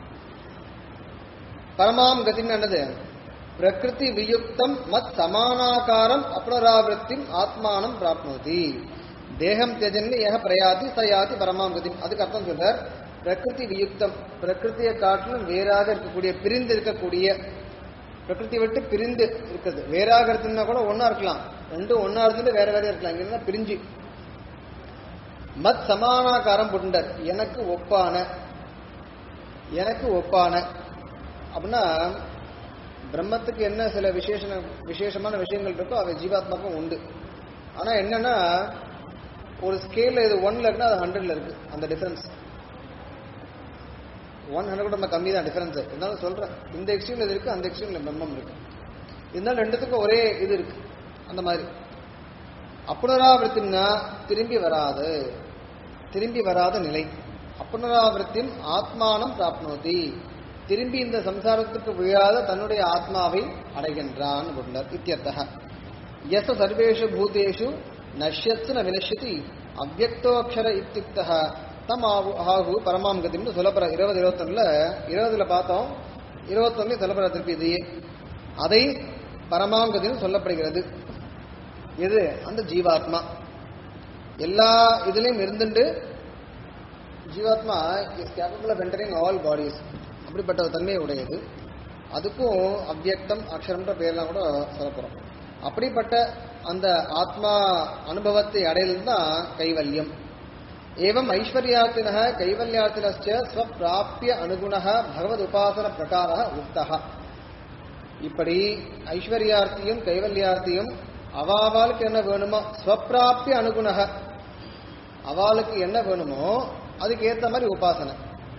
பரமாம் கதின்னு என்னது பிரகிருதி வியுக்தம் மத் சமானாகாரம் அப்னராவிருத்திம் ஆத்மானம் பிராப்னோதி தேகம் தியஜன்னு ஏக பிரயாதி சயாதி பரமாம் கதி அதுக்கு அர்த்தம் சொல்றார் பிரகிருதி வியுக்தம் பிரகிருதியை காட்டிலும் வேறாக இருக்கக்கூடிய பிரிந்து இருக்கக்கூடிய பிரகிருதி விட்டு பிரிந்து இருக்குது வேறாக இருக்குன்னா கூட ஒண்ணா இருக்கலாம் ரெண்டும் ஒண்ணா இருந்துட்டு வேற வேற இருக்கலாம் இங்க இருந்தா பிரிஞ்சு மத் சமானாகாரம் புண்டர் எனக்கு ஒப்பான எனக்கு ஒப்பான அப்படின்னா பிரம்மத்துக்கு என்ன சில விசேஷ விசேஷமான விஷயங்கள் இருக்கோ அவை ஜீவாத்மாக்கும் உண்டு ஆனா என்னன்னா ஒரு ஸ்கேல்ல இது ஒன்ல இருக்குன்னா அது ஹண்ட்ரட்ல இருக்கு அந்த டிஃபரன்ஸ் ஒன் ஹண்ட்ரட் கூட நம்ம கம்மி தான் டிஃபரன்ஸ் இருந்தாலும் சொல்றேன் இந்த எக்ஸ்ட்ரீம்ல இது இருக்கு அந்த எக்ஸ்ட்ரீம்ல பிரம்மம் இருக்கு இருந்தாலும் ரெண்டுத்துக்கும் ஒரே இது இருக்கு அந்த மாதிரி அப்புனராவிருத்தின்னா திரும்பி வராது திரும்பி வராத நிலை அப்புனராவிருத்தின் ஆத்மானம் பிராப்னோதி திரும்பி இந்த சம்சாரத்துக்கு விழாத தன்னுடைய ஆத்மாவை அடைகின்றான் கொண்டார் இத்தியர்த்தக எஸ் சர்வேஷு பூதேஷு நஷ்யத்து ந வினஷ்யதி அவ்வக்தோக்ஷர இத்தியுக்தக தம் ஆகு ஆகு பரமாம் கதின்னு சொல்லப்படுற இருபது இருபத்தொன்னுல இருபதுல பார்த்தோம் இருபத்தொன்னு சொல்லப்படுற திருப்பி இதையே அதை பரமாம் கதின்னு சொல்லப்படுகிறது எது அந்த ஜீவாத்மா எல்லா இதுலயும் இருந்துட்டு ஜீவாத்மா is capable of entering all bodies அப்படிப்பட்ட ஒரு தன்மையை உடையது அதுக்கும் அவ்வியக்தம் அக்ஷரம்ன்ற பேர்லாம் கூட சொல்லப்போறோம் அப்படிப்பட்ட அந்த ஆத்மா அனுபவத்தை அடையல் தான் கைவல்யம் ஏவம் ஐஸ்வர்யாத்தின கைவல்யாத்தினச்ச ஸ்வப்பிராப்பிய அனுகுண பகவத் உபாசன பிரகார உக்தா இப்படி ஐஸ்வர்யார்த்தியும் கைவல்யார்த்தியும் அவாவாளுக்கு என்ன வேணுமோ ஸ்வப்பிராப்பிய அனுகுணக அவாளுக்கு என்ன வேணுமோ அதுக்கு ஏத்த மாதிரி உபாசனை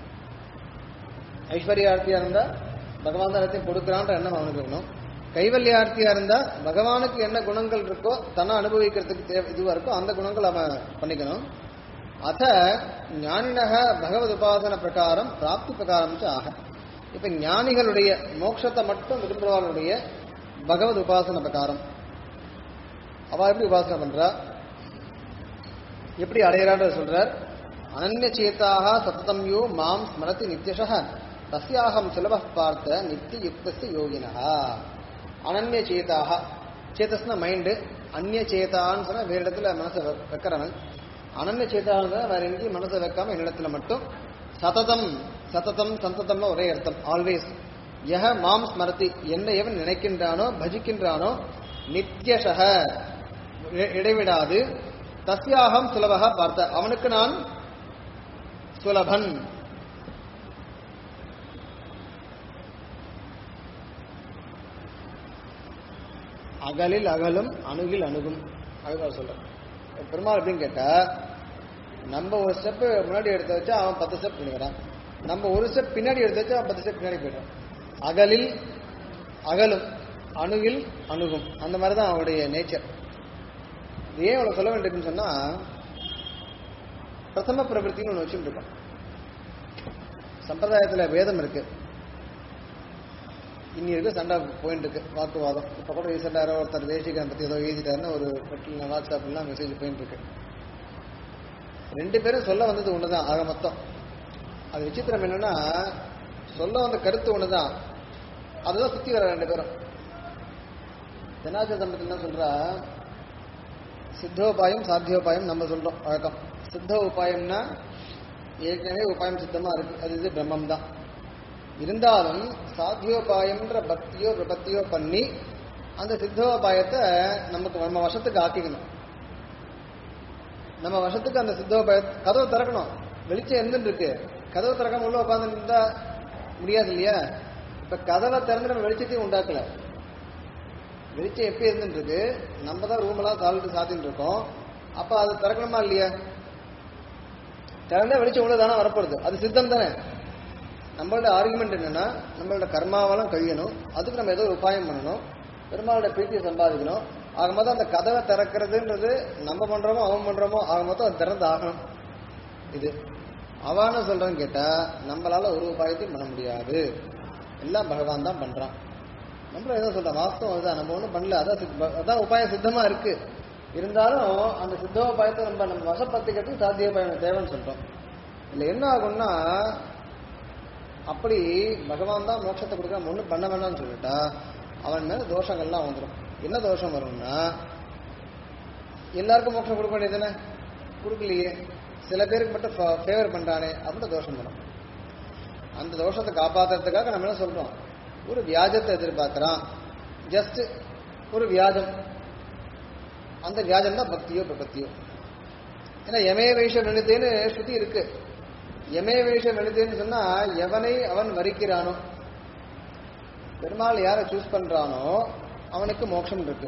ஐஸ்வர்யார்த்தியா இருந்தா பகவான் தான் எல்லாத்தையும் கொடுக்குறான்ற எண்ணம் அவனுக்கு வேணும் கைவல்யார்த்தியா இருந்தா பகவானுக்கு என்ன குணங்கள் இருக்கோ தன்னை அனுபவிக்கிறதுக்கு தேவை இதுவா இருக்கோ அந்த குணங்கள் அவன் பண்ணிக்கணும் அத ஞானினக பகவத் உபாசன பிரகாரம் பிராப்தி பிரகாரம் ஆக இப்ப ஞானிகளுடைய மோட்சத்தை மட்டும் விரும்புகிறவர்களுடைய பகவத் உபாசன பிரகாரம் அவ எப்படி உபாசனை பண்றா எப்படி அடையிறான்ற சொல்றார் அனன்ய சேத்தாக சத்ததம் யோ மாம் ஸ்மரதி நித்யஷ தஸ்யாகம் சுலப பார்த்த நித்திய யுக்தஸ்ய யோகினஹா அனன்ய சேதாக சேத்தஸ்னா மைண்டு அந்நிய சேதான்னு சொன்னா வேற இடத்துல மனசை வெ- வைக்கிறவன் அனன்ய சேதாக வேற எங்கேயும் மனசை வைக்காம என்னிடத்துல மட்டும் சததம் சததம் சந்ததம்னு ஒரே அர்த்தம் ஆல்வேஸ் யஹ மாம் ஸ்மரதி என்னை எவன் நினைக்கின்றானோ பஜிக்கின்றானோ நித்யஷக இ- இடைவிடாது தஸ்யாகம் சுலபக பார்த்த அவனுக்கு நான் சுலபன் அகலில் அகலும் அணுகில் அணுகும் அதுதான் சொல்றேன் இப்ப பெருமாள் அப்படின்னு கேட்டா நம்ம ஒரு ஸ்டெப் முன்னாடி எடுத்து வச்சா அவன் பத்து ஸ்டெப் பண்ணிக்கிறான் நம்ம ஒரு ஸ்டெப் பின்னாடி எடுத்து வச்சா அவன் பத்து ஸ்டெப் பின்னாடி போயிடுறான் அகலில் அகலும் அணுகில் அணுகும் அந்த மாதிரி தான் அவனுடைய நேச்சர் ஏன் அவ்வளவு சொல்ல வேண்டியதுன்னு சொன்னா பிரதம பிரவருத்தின்னு ஒன்று வச்சுட்டு இருக்கோம் சம்பிரதாயத்துல வேதம் இருக்கு இன்னி இருக்கு சண்டை போயிட்டு இருக்கு வாக்குவாதம் இப்ப கூட ரீசெண்டா யாரோ ஒருத்தர் தேசிகன் பத்தி ஏதோ எழுதிட்டாருன்னு ஒரு பெட்டில் வாட்ஸ்அப்லாம் மெசேஜ் போயிட்டு இருக்கு ரெண்டு பேரும் சொல்ல வந்தது ஒண்ணுதான் ஆக மொத்தம் அது விசித்திரம் என்னன்னா சொல்ல வந்த கருத்து ஒண்ணுதான் அதுதான் சுத்தி வர ரெண்டு பேரும் ஜனாஜ தம்பதி என்ன சொல்றா சித்தோபாயம் சாத்தியோபாயம் நம்ம சொல்றோம் வழக்கம் சித்த உபாயம்னா ஏற்கனவே உபாயம் சித்தமா இருக்கு அது இது பிரம்மம் தான் இருந்தாலும் சாத்தியோபாயம்ன்ற பக்தியோ விபத்தியோ பண்ணி அந்த சித்தோபாயத்தை நமக்கு நம்ம வசத்துக்கு ஆக்கிக்கணும் நம்ம வசத்துக்கு அந்த சித்தோபாய கதவை திறக்கணும் வெளிச்சம் இருந்துட்டு இருக்கு கதவை திறக்காம உள்ள உட்காந்து இருந்தா முடியாது இல்லையா இப்ப கதவை திறந்து நம்ம வெளிச்சத்தையும் உண்டாக்கல வெளிச்சம் எப்ப இருந்துட்டு இருக்கு நம்ம தான் ரூம் எல்லாம் சால்ட்டு சாத்தின்னு இருக்கோம் அப்ப அது திறக்கணுமா இல்லையா திறந்தா வெளிச்சம் உள்ள தானே வரப்போறது அது சித்தம் தானே நம்மளோட ஆர்குமெண்ட் என்னன்னா நம்மளோட கர்மாவெல்லாம் கழியணும் அதுக்கு நம்ம ஏதோ ஒரு உபாயம் பண்ணணும் பெருமாளோட பிரீத்தியை சம்பாதிக்கணும் ஆக மொத்தம் அந்த கதவை திறக்கிறதுன்றது நம்ம பண்றோமோ அவன் பண்றோமோ ஆக மொத்தம் அது திறந்து ஆகணும் இது அவன சொல்றேன்னு கேட்டா நம்மளால ஒரு உபாயத்தையும் பண்ண முடியாது எல்லாம் பகவான் தான் பண்றான் நம்மள ஏதோ சொல்றோம் வாஸ்தவம் அதுதான் நம்ம ஒன்றும் பண்ணல அதான் சித்த- அதான் உபாயம் சித்தமா இருக்கு இருந்தாலும் அந்த சித்தோபாயத்தை நம்ம நம்ம வசப்படுத்திக்கிறதுக்கு சாத்தியோபாயம் தேவைன்னு சொல்றோம் இதுல என்ன ஆகும்னா அப்படி பகவான் தான் மோட்சத்தை கொடுக்க ஒன்றும் பண்ண வேணாம்னு சொல்லிட்டா அவன் மேல தோஷங்கள்லாம் வந்துடும் என்ன தோஷம் வரும்னா எல்லாருக்கும் மோட்சம் கொடுக்க வேண்டியதுதானே கொடுக்கலையே சில பேருக்கு மட்டும் ஃபேவர் பண்றானே அப்படின்னு தோஷம் வரும் அந்த தோஷத்தை காப்பாத்துறதுக்காக நம்ம என்ன சொல்றோம் ஒரு வியாஜத்தை எதிர்பார்க்கறான் ஜஸ்ட் ஒரு வியாஜம் அந்த வியாஜம் தான் பக்தியோ பிரபத்தியோ ஏன்னா யமே வைஷ நினைத்தேன்னு ஸ்ருதி இருக்கு யமே வைஷ நினைத்தேன்னு சொன்னா எவனை அவன் வரிக்கிறானோ பெருமாள் யாரை சூஸ் பண்றானோ அவனுக்கு மோட்சம் இருக்கு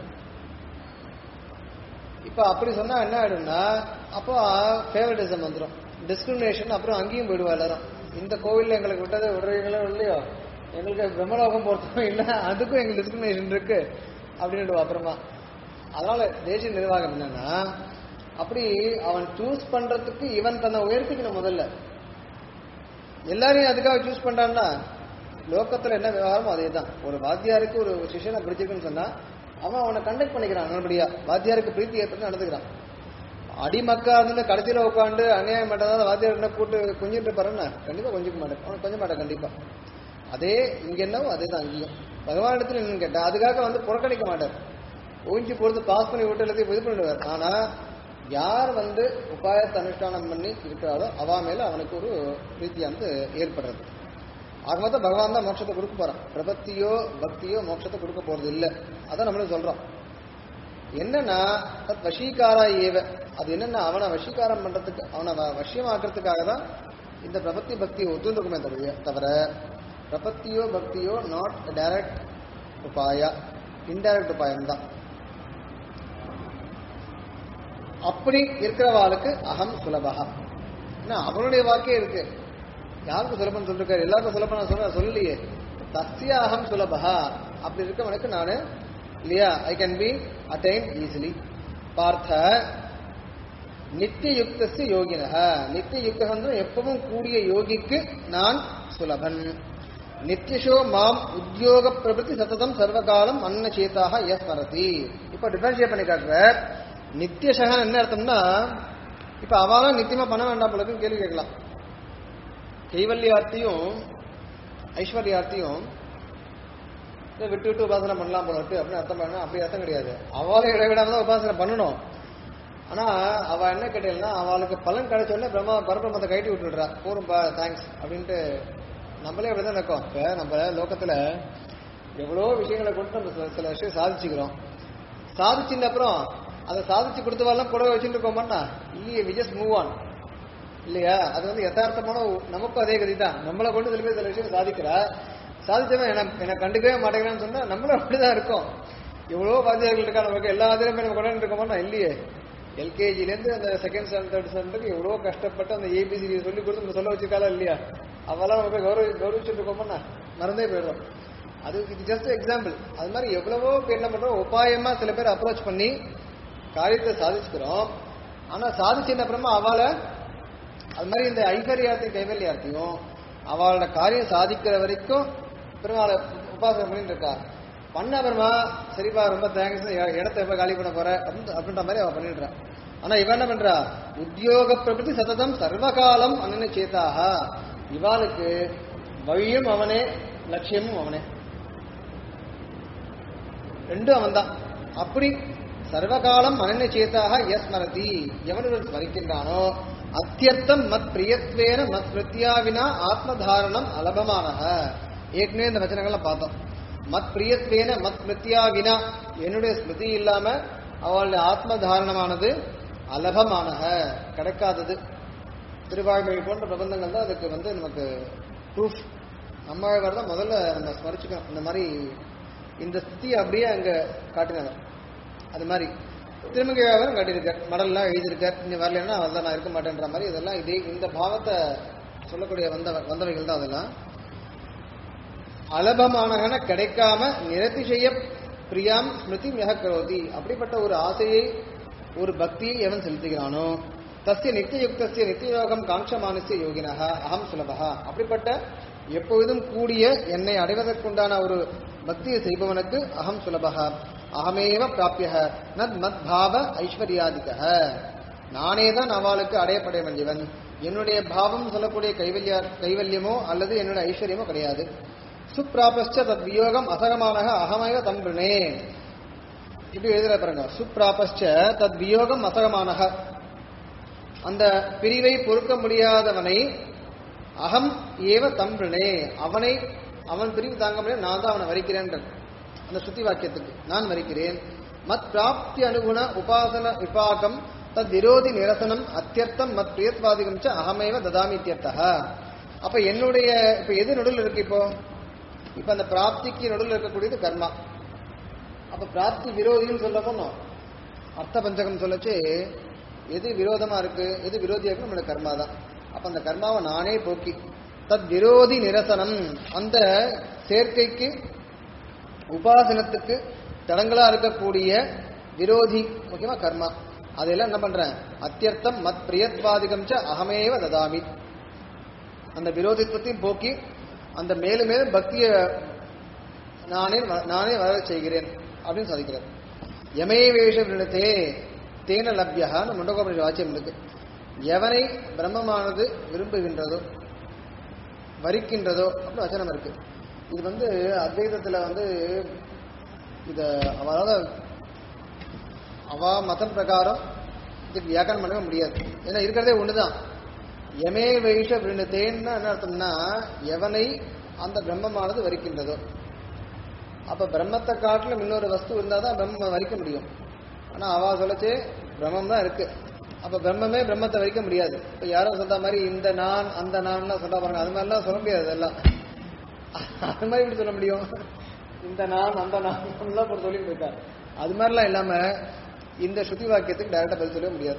இப்ப அப்படி சொன்னா என்ன ஆயிடும்னா அப்போ ஃபேவரட்டிசம் வந்துடும் டிஸ்கிரிமினேஷன் அப்புறம் அங்கேயும் போயிடுவா எல்லாரும் இந்த கோவில்ல எங்களுக்கு விட்டது விடுறீங்களோ இல்லையோ எங்களுக்கு பிரம்மலோகம் பொறுத்தவரை இல்லை அதுக்கும் எங்களுக்கு டிஸ்கிரிமினேஷன் இருக்கு அப்படின்னு அப்புறமா அதனால தேசிய நிர்வாகம் என்னன்னா அப்படி அவன் சூஸ் பண்றதுக்கு இவன் தன்னை உயர்த்திக்கணும் முதல்ல எல்லாரையும் அதுக்காக சூஸ் பண்றான்னா லோகத்துல என்ன விவகாரமோ அதே தான் ஒரு வாத்தியாருக்கு ஒரு சிஷியனை பிடிச்சிருக்குன்னு சொன்னா அவன் அவனை கண்டக்ட் பண்ணிக்கிறான் நல்லபடியா வாத்தியாருக்கு பிரீத்தி ஏற்பட்டு நடந்துக்கிறான் அடிமக்கா இருந்து கடைசியில உட்காந்து அநியாயம் பண்ணாத வாத்தியார் என்ன கூட்டு கொஞ்சிட்டு பாருன்னா கண்டிப்பா கொஞ்சிக்க மாட்டேன் அவன் கொஞ்சம் மாட்டேன் கண்டிப்பா அதே இங்க என்னவோ அதே தான் அங்கேயும் பகவான் இடத்துல என்னன்னு கேட்டா அதுக்காக வந்து புறக்கணிக்க மாட்டார் ஊஞ்சி பொறுத்து பாஸ் பண்ணி விட்டு எல்லாத்தையும் இது பண்ணிடுவார் ஆனா யார் வந்து உபாயத்தை அனுஷ்டானம் பண்ணி இருக்கிறாரோ அவா மேல அவனுக்கு ஒரு பிரீத்தியானது ஏற்படுறது ஆக மொத்தம் பகவான் தான் மோட்சத்தை கொடுக்க போறான் பிரபத்தியோ பக்தியோ மோட்சத்தை கொடுக்க போறது இல்லை அதான் நம்மளும் சொல்றோம் என்னன்னா தத் வசீகாரா ஏவ அது என்னன்னா அவனை வசீகாரம் பண்றதுக்கு அவனை வ- வசியமாக்குறதுக்காக தான் இந்த பிரபத்தி பக்தியை ஒத்துந்துக்குமே தவிர தவிர பிரபத்தியோ பக்தியோ நாட் டைரக்ட் உபாயா இன்டைரக்ட் உபாயம் தான் அப்படி இருக்கிறவாளுக்கு அகம் சுலபகா ஏன்னா அவனுடைய வாக்கே இருக்கு யாருக்கு சுலபம் சொல்லிருக்காரு எல்லாருக்கும் சுலபம் நான் சொல்ல சொல்லலையே தஸ்ய அகம் சுலபகா அப்படி இருக்கவனுக்கு நானு இல்லையா I can be attain easily பார்த்த நித்திய யுக்தஸ்ய யோகினக நித்திய யுக்தகன்ற எப்பவும் கூடிய யோகிக்கு நான் சுலபன் நித்தியசோ மாம் உத்தியோக பிரபத்தி சததம் சர்வகாலம் அன்னச்சேதாக எஸ் மரதி இப்ப டிஃபரன்ஷியேட் பண்ணி காட்டுற நித்தியசகன் என்ன அர்த்தம்னா இப்ப அவளும் நித்தியமா பண்ண வேண்டாம் போலக்குன்னு கேள்வி கேட்கலாம் கைவல்யார்த்தியும் ஐஸ்வர்யார்த்தியும் இதை விட்டு விட்டு உபாசனை பண்ணலாம் போல இருக்கு அப்படின்னு அர்த்தம் பண்ணா அப்படி அர்த்தம் கிடையாது அவளை இடைவிடாம தான் உபாசனை பண்ணணும் ஆனா அவ என்ன கேட்டீங்கன்னா அவளுக்கு பலன் கிடைச்ச உடனே பிரம்மா பரபிரமத்தை கைட்டி விட்டுடுறா போரும்பா தேங்க்ஸ் அப்படின்ட்டு நம்மளே அப்படிதான் இருக்கோம் இப்ப நம்ம லோகத்துல எவ்வளோ விஷயங்களை கொண்டு நம்ம சில- சில விஷயம் சாதிச்சுக்கிறோம் சாதிச்சின்ற அப்புறம் அதை சாதிச்சு கொடுத்தவாள்லாம் புடவை வச்சுட்டு இருக்கோம் மாட்டா இல்லையே வி ஜஸ்ட் மூவ் ஆன் இல்லையா அது வந்து யதார்த்தமான ஒ- நமக்கும் அதே கதி தான் நம்மளை கொண்டு சில பேர் சில விஷயம் சாதிக்கிறா சாதிச்சவன் என்ன என்ன கண்டுக்கவே மாட்டேங்கிறான்னு சொன்னா நம்மளும் அப்படிதான் இருக்கோம் எவ்வளோ வாத்தியார்கள் இருக்கா நமக்கு எல்லா வாத்தியாருமே நம்ம கொண்டு இருக்க மாட்டோம் இல்லையே எல்கேஜில இருந்து அந்த செகண்ட் ஸ்டாண்டர்ட் தேர்ட் ஸ்டாண்டர்டுக்கு எவ்வளோ கஷ்டப்பட்டு அந்த ஏபிசிடி சொல்லி கொடுத்து நம்ம சொல்ல வச்சிருக்காளா இல்லையா அவெல்லாம் நம்ம போய் கௌரவ கௌரவிச்சுட்டு இருக்கோம்னா மறந்தே போயிடுறோம் அது இது ஜஸ்ட் எக்ஸாம்பிள் அது மாதிரி எவ்வளவோ பேர் என்ன பண்றோம் உபாயமா சில பேர் அப்ரோச் பண்ணி காரியத்தை சாதிச்சுக்கிறோம் ஆனா சாதிச்ச அப்புறமா அவளை அது மாதிரி இந்த ஐஸ்வர்யார்த்தி கைவல்யார்த்தியும் அவளோட காரியம் சாதிக்கிற வரைக்கும் பெருமாளை உபாசனை பண்ணிட்டு இருக்கா பண்ண அப்புறமா சரிப்பா ரொம்ப தேங்க்ஸ் இடத்த எப்ப காலி பண்ண போற அப்படின்னு- அப்படின்ற மாதிரி அவ பண்ணிடுறான் ஆனா இவன் என்ன பண்றா உத்தியோக பிரபத்தி சததம் சர்வகாலம் அண்ணனை சேத்தாக இவாளுக்கு வழியும் அவனே லட்சியமும் அவனே ரெண்டும் அவன்தான் அப்படி சர்வகாலம் அனன்ய சேத்தாக எஸ் மரதி எவனுடன் ஸ்மரிக்கின்றானோ அத்தியர்த்தம் மத் பிரியத்வேன மத் ஸ்மிருத்தியாவினா ஆத்மதாரணம் அலபமானக ஏற்கனவே இந்த வச்சனங்கள்லாம் பார்த்தோம் மத் பிரியத்வேன மத் ஸ்மிருத்தியாவினா என்னுடைய ஸ்மிருதி இல்லாம அவளுடைய ஆத்மதாரணமானது அலபமானக கிடைக்காதது திருவாய்மொழி போன்ற பிரபந்தங்கள் தான் அதுக்கு வந்து நமக்கு ப்ரூஃப் நம்மாழ்வார் தான் முதல்ல நம்ம ஸ்மரிச்சுக்கணும் இந்த மாதிரி இந்த ஸ்திதியை அப்படியே அங்க காட்டினவர் அது மாதிரி திருமங்கையாவரும் காட்டியிருக்கார் மடல்லாம் எழுதியிருக்கார் இங்க வரலன்னா அதெல்லாம் நான் இருக்க மாட்டேன்ற மாதிரி இதெல்லாம் இதே இந்த பாவத்தை சொல்லக்கூடிய வந்த வந்தவைகள் தான் அதெல்லாம் அலபமானகன கிடைக்காம நிரதிசய பிரியாம் ஸ்மிருதி மிக கரோதி அப்படிப்பட்ட ஒரு ஆசையை ஒரு பக்தியை எவன் செலுத்துகிறானோ தஸ்ய நித்தியயுக்தஸ்ய நித்தியயோகம் காங்ஷமானசிய யோகினக அகம் சுலபகா அப்படிப்பட்ட எப்பொழுதும் கூடிய என்னை அடைவதற்குண்டான ஒரு பக்தியை செய்பவனுக்கு அகம் சுலபகா அகமேவ பிராபிய நத் மத் பாவ ஐஸ்வர்யாதிக நானே தான் அவளுக்கு அடையப்பட வேண்டியவன் என்னுடைய பாவம் சொல்லக்கூடிய கைவல்ய கைவல்யமோ அல்லது என்னுடைய ஐஸ்வர்யமோ கிடையாது சுப்ராபஸ்ச தத் வியோகம் அசகமானக அகமேவ தம்பிரணே இப்படி எழுதுற பாருங்க சுப்ராபஸ்ச தத் வியோகம் அசகமானக அந்த பிரிவை பொறுக்க முடியாதவனை அகம் ஏவ தம்பிரணே அவனை அவன் பிரிவு தாங்க முடியாது நான் தான் அவனை வரிக்கிறேன் அந்த சுத்தி வாக்கியத்துக்கு நான் வரிக்கிறேன் மத் பிராப்தி அனுகுண உபாசன விபாகம் தத் விரோதி நிரசனம் அத்தியர்த்தம் மத் பிரியத்வாதிகம் ச அகமேவ ததாமி இத்தியர்த்தா அப்ப என்னுடைய இப்ப எது நடுவில் இருக்கு இப்போ இப்ப அந்த பிராப்திக்கு நடுவில் இருக்கக்கூடியது கர்மா அப்ப பிராப்தி விரோதின்னு சொல்ல போனோம் அர்த்த பஞ்சகம் சொல்லச்சு எது விரோதமா இருக்கு எது விரோதியா இருக்கு நம்மளோட கர்மா தான் அப்ப அந்த கர்மாவை நானே போக்கி தத் விரோதி நிரசனம் அந்த சேர்க்கைக்கு உபாசனத்துக்கு தடங்களா இருக்கக்கூடிய விரோதி முக்கியமா கர்மா அதெல்லாம் என்ன பண்றேன் அத்தியர்த்தம் மத் பிரியத்வாதிகம் ச அகமேவ ததாமி அந்த விரோதித்துவத்தையும் போக்கி அந்த மேலும் மேலும் பக்திய நானே வ- நானே வர செய்கிறேன் அப்படின்னு சாதிக்கிறார் யமே வேஷ விருடத்தே தேன லப்யகான்னு முண்டகோபுர வாக்கியம் இருக்கு எவனை பிரம்மமானது விரும்புகின்றதோ வரிக்கின்றதோ அப்படின்னு வச்சனம் இருக்கு இது வந்து அத்வைதத்துல வந்து இத அவரால அவ மதம் பிரகாரம் இதுக்கு வியாக்கரணம் பண்ணவே முடியாது ஏன்னா இருக்கிறதே ஒண்ணுதான் எமே வைஷ விருந்தேன்னா என்ன அர்த்தம்னா எவனை அந்த பிரம்மமானது வரிக்கின்றதோ அப்ப பிரம்மத்தை காட்டிலும் இன்னொரு வஸ்து இருந்தா தான் பிரம்ம வரிக்க முடியும் ஆனா அவ சொல்லச்சே பிரம்மம் தான் இருக்கு அப்ப பிரம்மமே பிரம்மத்தை வரிக்க முடியாது இப்ப யாரோ சொல்ற மாதிரி இந்த நான் அந்த நான்லாம் சொல்ல பாருங்க அது மாதிரிலாம் சொல்ல முடியாது அதெல்லாம் அது மாதிரி எப்படி சொல்ல முடியும் இந்த நான் அந்த நான் ஒரு சொல்லிட்டு இருக்காரு அது மாதிரிலாம் இல்லாம இந்த சுத்தி வாக்கியத்துக்கு டைரக்டா பதில் சொல்லவே முடியாது